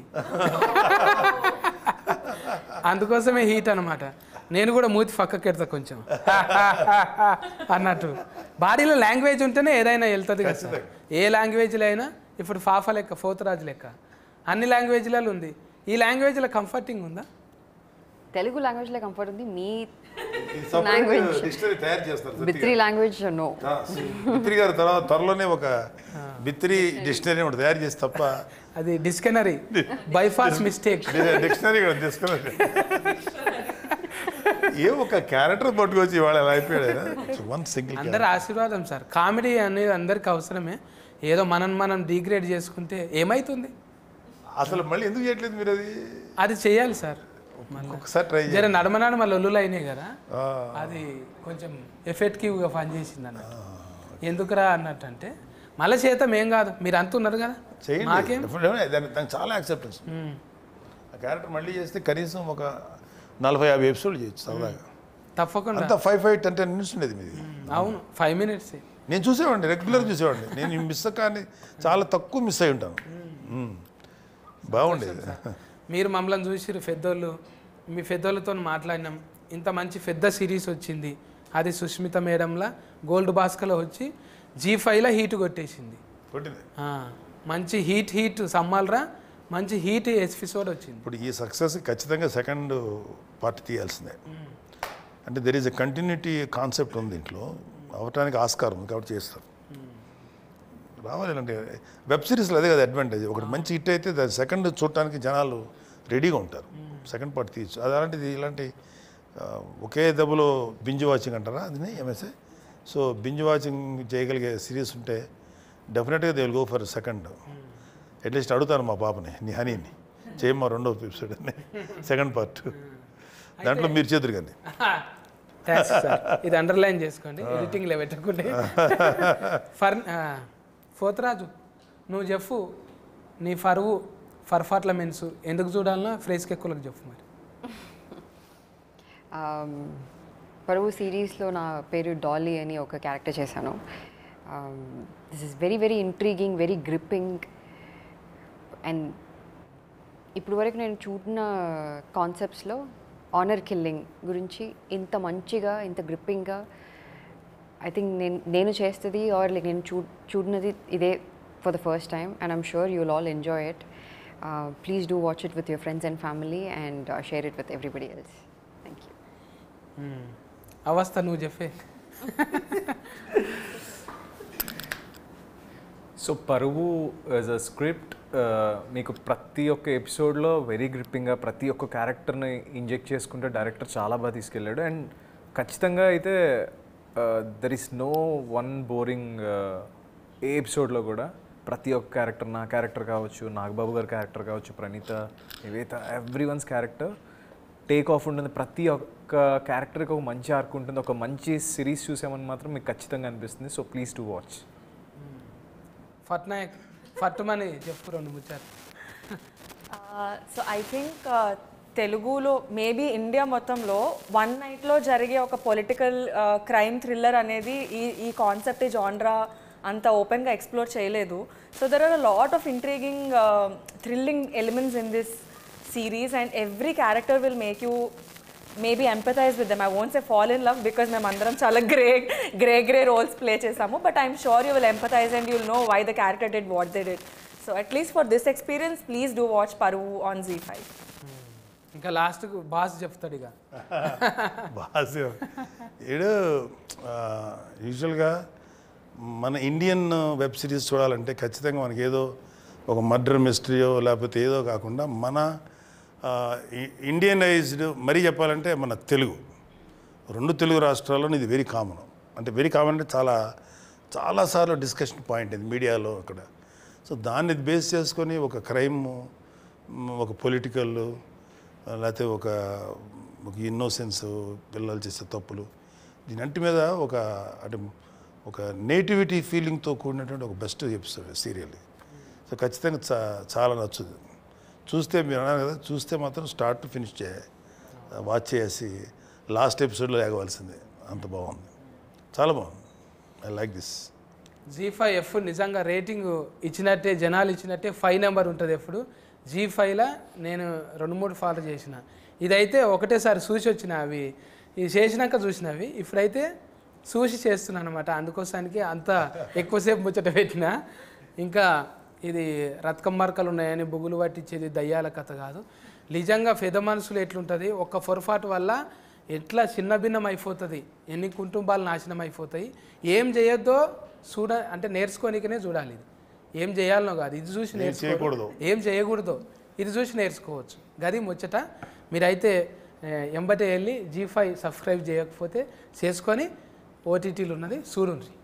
అందుకోసమే హీట్ అన్నమాట నేను కూడా మూతి పక్కకి ఎడతా కొంచెం అన్నట్టు బాడీలో లాంగ్వేజ్ ఉంటేనే ఏదైనా వెళ్తుంది కదా సార్ ఏ లాంగ్వేజ్లో అయినా ఇప్పుడు ఫాఫా లెక్క ఫోతరాజు లెక్క అన్ని లాంగ్వేజ్లలో ఉంది ఈ లాంగ్వేజ్లో కంఫర్టింగ్ ఉందా తెలుగు లాంగ్వేజ్లో కంఫర్ట్ ఉంది మీ Language. డిక్షనరీ తయారు చేస్తారు బిత్రీ లాంగ్వేజ్ నో బిత్రి గారు తర్వాత త్వరలోనే ఒక బిత్రి డిక్షనరీ ఒకటి తయారు చేసి తప్ప అది డిస్కనరీ బైఫాస్ మిస్టేక్ డిక్షనరీ కూడా తీసుకుని ఏ ఒక క్యారెక్టర్ పట్టుకొచ్చి ఇవాళ ఎలా అయిపోయాడు వన్ సింగిల్ అందరి ఆశీర్వాదం సార్ కామెడీ అనేది అందరికి అవసరమే ఏదో మనం మనం డిగ్రేడ్ చేసుకుంటే ఏమైతుంది అసలు మళ్ళీ ఎందుకు చేయట్లేదు మీరు అది అది చేయాలి సార్ మళ్ళీ ఒకసారి ట్రై జర నడమనాడు మళ్ళీ ఒల్లులు అయినాయి కదా అది కొంచెం ఎఫెక్టివ్గా పనిచేసింది అన్నట్టు ఎందుకురా అన్నట్టు అంటే మళ్ళీ చేతం ఏం కాదు మీరు అంత ఉన్నారు కదా చేయండి మాకేం Definitely దానికి దానికి చాలా యాక్సెప్టెన్స్ ఆ క్యారెక్టర్ మళ్ళీ చేస్తే కనీసం ఒక నలభై యాభై ఎపిసోడ్ చేయొచ్చు సరదాగా తప్పకుండా అంతా five five ten ten minutes ఉండేది మీది అవును ఫైవ్ మినిట్స్ నేను చూసేవాడిని రెగ్యులర్ చూసేవాడిని నేను మిస్ కానీ చాలా తక్కువ మిస్ అయి ఉంటాను మ్మ్. బాగుండేది మీరు మమ్మల్ని చూసిరు పెద్దోళ్ళు మీ పెద్దోళ్ళతో మాట్లాడినాం ఇంత మంచి పెద్ద సిరీస్ వచ్చింది అది సుష్మిత మేడంలా గోల్డ్ బాస్కలో వచ్చి జీ ఫైవ్లో హీట్ కొట్టేసింది కొట్టింది ఆ, మంచి హీట్ హీట్ సమ్మాలరా మంచి హీట్ ఎపిసోడ్ వచ్చింది ఇప్పుడు ఈ సక్సెస్ ఖచ్చితంగా సెకండ్ పార్ట్ తీయాల్సిందే అంటే there is a continuity concept ఉంది దీంట్లో అవటానికి ఆస్కారం ఉంది కాబట్టి చేస్తారు రావాలి అంటే వెబ్ సిరీస్లో అదే కదా అడ్వాంటేజ్ ఒకటి మంచి హిట్ అయితే దాని సెకండ్ చూడటానికి జనాలు రెడీగా ఉంటారు సెకండ్ పార్ట్ తీయచ్చు అది అలాంటిది ఇలాంటి ఆ, ఒకే దెబ్బలో బింజ్ వాచింగ్ అంటారా అది ఎంఎస్ఏ సో బింజ్ వాచింగ్ చేయగలిగే సిరీస్ ఉంటే డెఫినెట్గా they will go for second at least అడుగుతాను మా పాపని నీ హనీని చేయమ్మా రెండో ఎపిసోడ్ అని సెకండ్ పార్ట్ దాంట్లో మీరు చేతురు కానీ థ్యాంక్స్ సార్ ఇది అండర్లైన్ చేసుకోండి ఎడిటింగ్లో పెట్టకుంటే ఫర్ పోతరాజు నువ్వు చెప్పు నీ ఫరువు ఫర్ఫాట్ల మెన్స్ ఎందుకు చూడాలన్నా ఫ్రేస్కి ఎక్కువలకు చెప్పు మరి పరువు సిరీస్లో నా పేరు డాలీ అని ఒక క్యారెక్టర్ చేశాను this is very very intriguing very gripping and ఇప్పుడు వరకు నేను చూడిన కాన్సెప్ట్స్లో ఆనర్ కిల్లింగ్ గురించి ఇంత మంచిగా ఇంత గ్రిప్పింగ్గా ఐ థింక్ నేను నేను చేస్తుంది ఆర్ లైక్ నేను చూ చూడినది ఇదే for the first time and I'm sure you will all enjoy it please do watch it with your friends and family and share it with everybody else thank you అవస్థ నువ్వు చెప్పే so పరువు as a script మీకు ప్రతి ఒక్క ఎపిసోడ్లో very గ్రిప్పింగ్గా ప్రతి ఒక్క క్యారెక్టర్ని ఇంజెక్ట్ చేసుకుంటే డైరెక్టర్ చాలా బాగా తీసుకెళ్ళాడు అండ్ ఖచ్చితంగా అయితే there is no one boring ఏ ఎపిసోడ్లో కూడా ప్రతి ఒక్క క్యారెక్టర్ నా క్యారెక్టర్ కావచ్చు నాగబాబు గారి క్యారెక్టర్ కావచ్చు Praneetha Nivetha every one's character take off ఉంటుంది ప్రతి ఒక్క క్యారెక్టర్కి ఒక మంచి ఆర్క్ ఉంటుంది ఒక మంచి సిరీస్ చూసామని మాత్రం మీకు ఖచ్చితంగా అనిపిస్తుంది సో ప్లీజ్ టు వాచ్ ఫట్నాయక్ ఫట్టుమని చెప్పు రెండు ముచ్చారు సో ఐ థింక్ తెలుగులో మేబీ ఇండియా మొత్తంలో వన్ నైట్లో జరిగే ఒక పొలిటికల్ క్రైమ్ థ్రిల్లర్ అనేది ఈ ఈ కాన్సెప్ట్ ఈ జాన్రా అంత ఓపెన్గా ఎక్స్ప్లోర్ చేయలేదు so there are a lot of intriguing thrilling elements in this series and every character will make you maybe empathize with them I won't say fall in love because మేము అందరం చాలా grey grey grey roles play చేసాము but I'm sure you will empathize and you'll know why the character did what they did so at least for this experience please do watch Paruvu on Zee five ఇంకా లాస్ట్కు boss చెప్తాడు ఇక boss ఏడు యూజువల్గా మన Indian web series చూడాలంటే ఖచ్చితంగా మనకి ఏదో ఒక మర్డర్ మిస్టరీయో లేకపోతే ఏదో కాకుండా మన ఇండియనైజ్డ్ మరీ చెప్పాలంటే మన తెలుగు రెండు తెలుగు రాష్ట్రాల్లో ఇది వెరీ కామన్ అంటే వెరీ కామన్ అంటే చాలా చాలాసార్లు డిస్కషన్ పాయింట్ ఇది మీడియాలో అక్కడ సో దాన్ని బేస్ చేసుకొని ఒక క్రైమ్ ఒక పొలిటికల్ లేకపోతే ఒక ఒక ఇన్నోసెన్స్ పిల్లలు చేసే తప్పులు దీనంటి మీద ఒక అంటే ఒక నేటివిటీ ఫీలింగ్తో కూడినటువంటి ఒక బెస్ట్ ఎపిసోడ్ సీరియల్ సో ఖచ్చితంగా చా చాలా నచ్చుది చూస్తే మీరు అన్నారు కదా చూస్తే మాత్రం స్టార్ట్ టు ఫినిష్ చే వాచ్ చేసి లాస్ట్ ఎపిసోడ్లో లేగవలసిందే అంత బాగుంది చాలా బాగుంది I like this Zee five ఎఫ్ నిజంగా రేటింగ్ ఇచ్చినట్టే జనాలు ఇచ్చినట్టే ఫైవ్ నెంబర్ ఉంటుంది ఎప్పుడు జీ ఫైవ్లో నేను రెండు మూడు ఫాలో చేసిన ఇదైతే ఒకటేసారి చూసి వచ్చిన అవి ఇది చేసినాక చూసినవి ఇప్పుడైతే చూసి చేస్తున్నాను అనమాట అందుకోసానికి అంత ఎక్కువసేపు ముచ్చట పెట్టిన ఇంకా ఇది రత్కం మరకలు ఉన్నాయని బుగులు పట్టించేది దయ్యాల కథ కాదు నిజంగా పెద్ద మనసులు ఎట్లుంటుంది ఒక్క పొరపాటు వల్ల ఎట్లా చిన్న భిన్నం అయిపోతుంది ఎన్ని కుటుంబాలు నాశనం అయిపోతాయి ఏం చేయొద్దో చూడ అంటే నేర్చుకోనికనే చూడాలి ఇది ఏం చేయాలనో కాదు ఇది చూసి నేర్చుకో చేయకూడదు. ఏం చేయకూడదు ఇది చూసి నేర్చుకోవచ్చు గది ముచ్చట మీరైతే ఏ, ఎంబటే వెళ్ళి జీ ఫైవ్ సబ్స్క్రైబ్ చేయకపోతే చేసుకొని ఓటీటీలు ఉన్నది చూడుండ్రి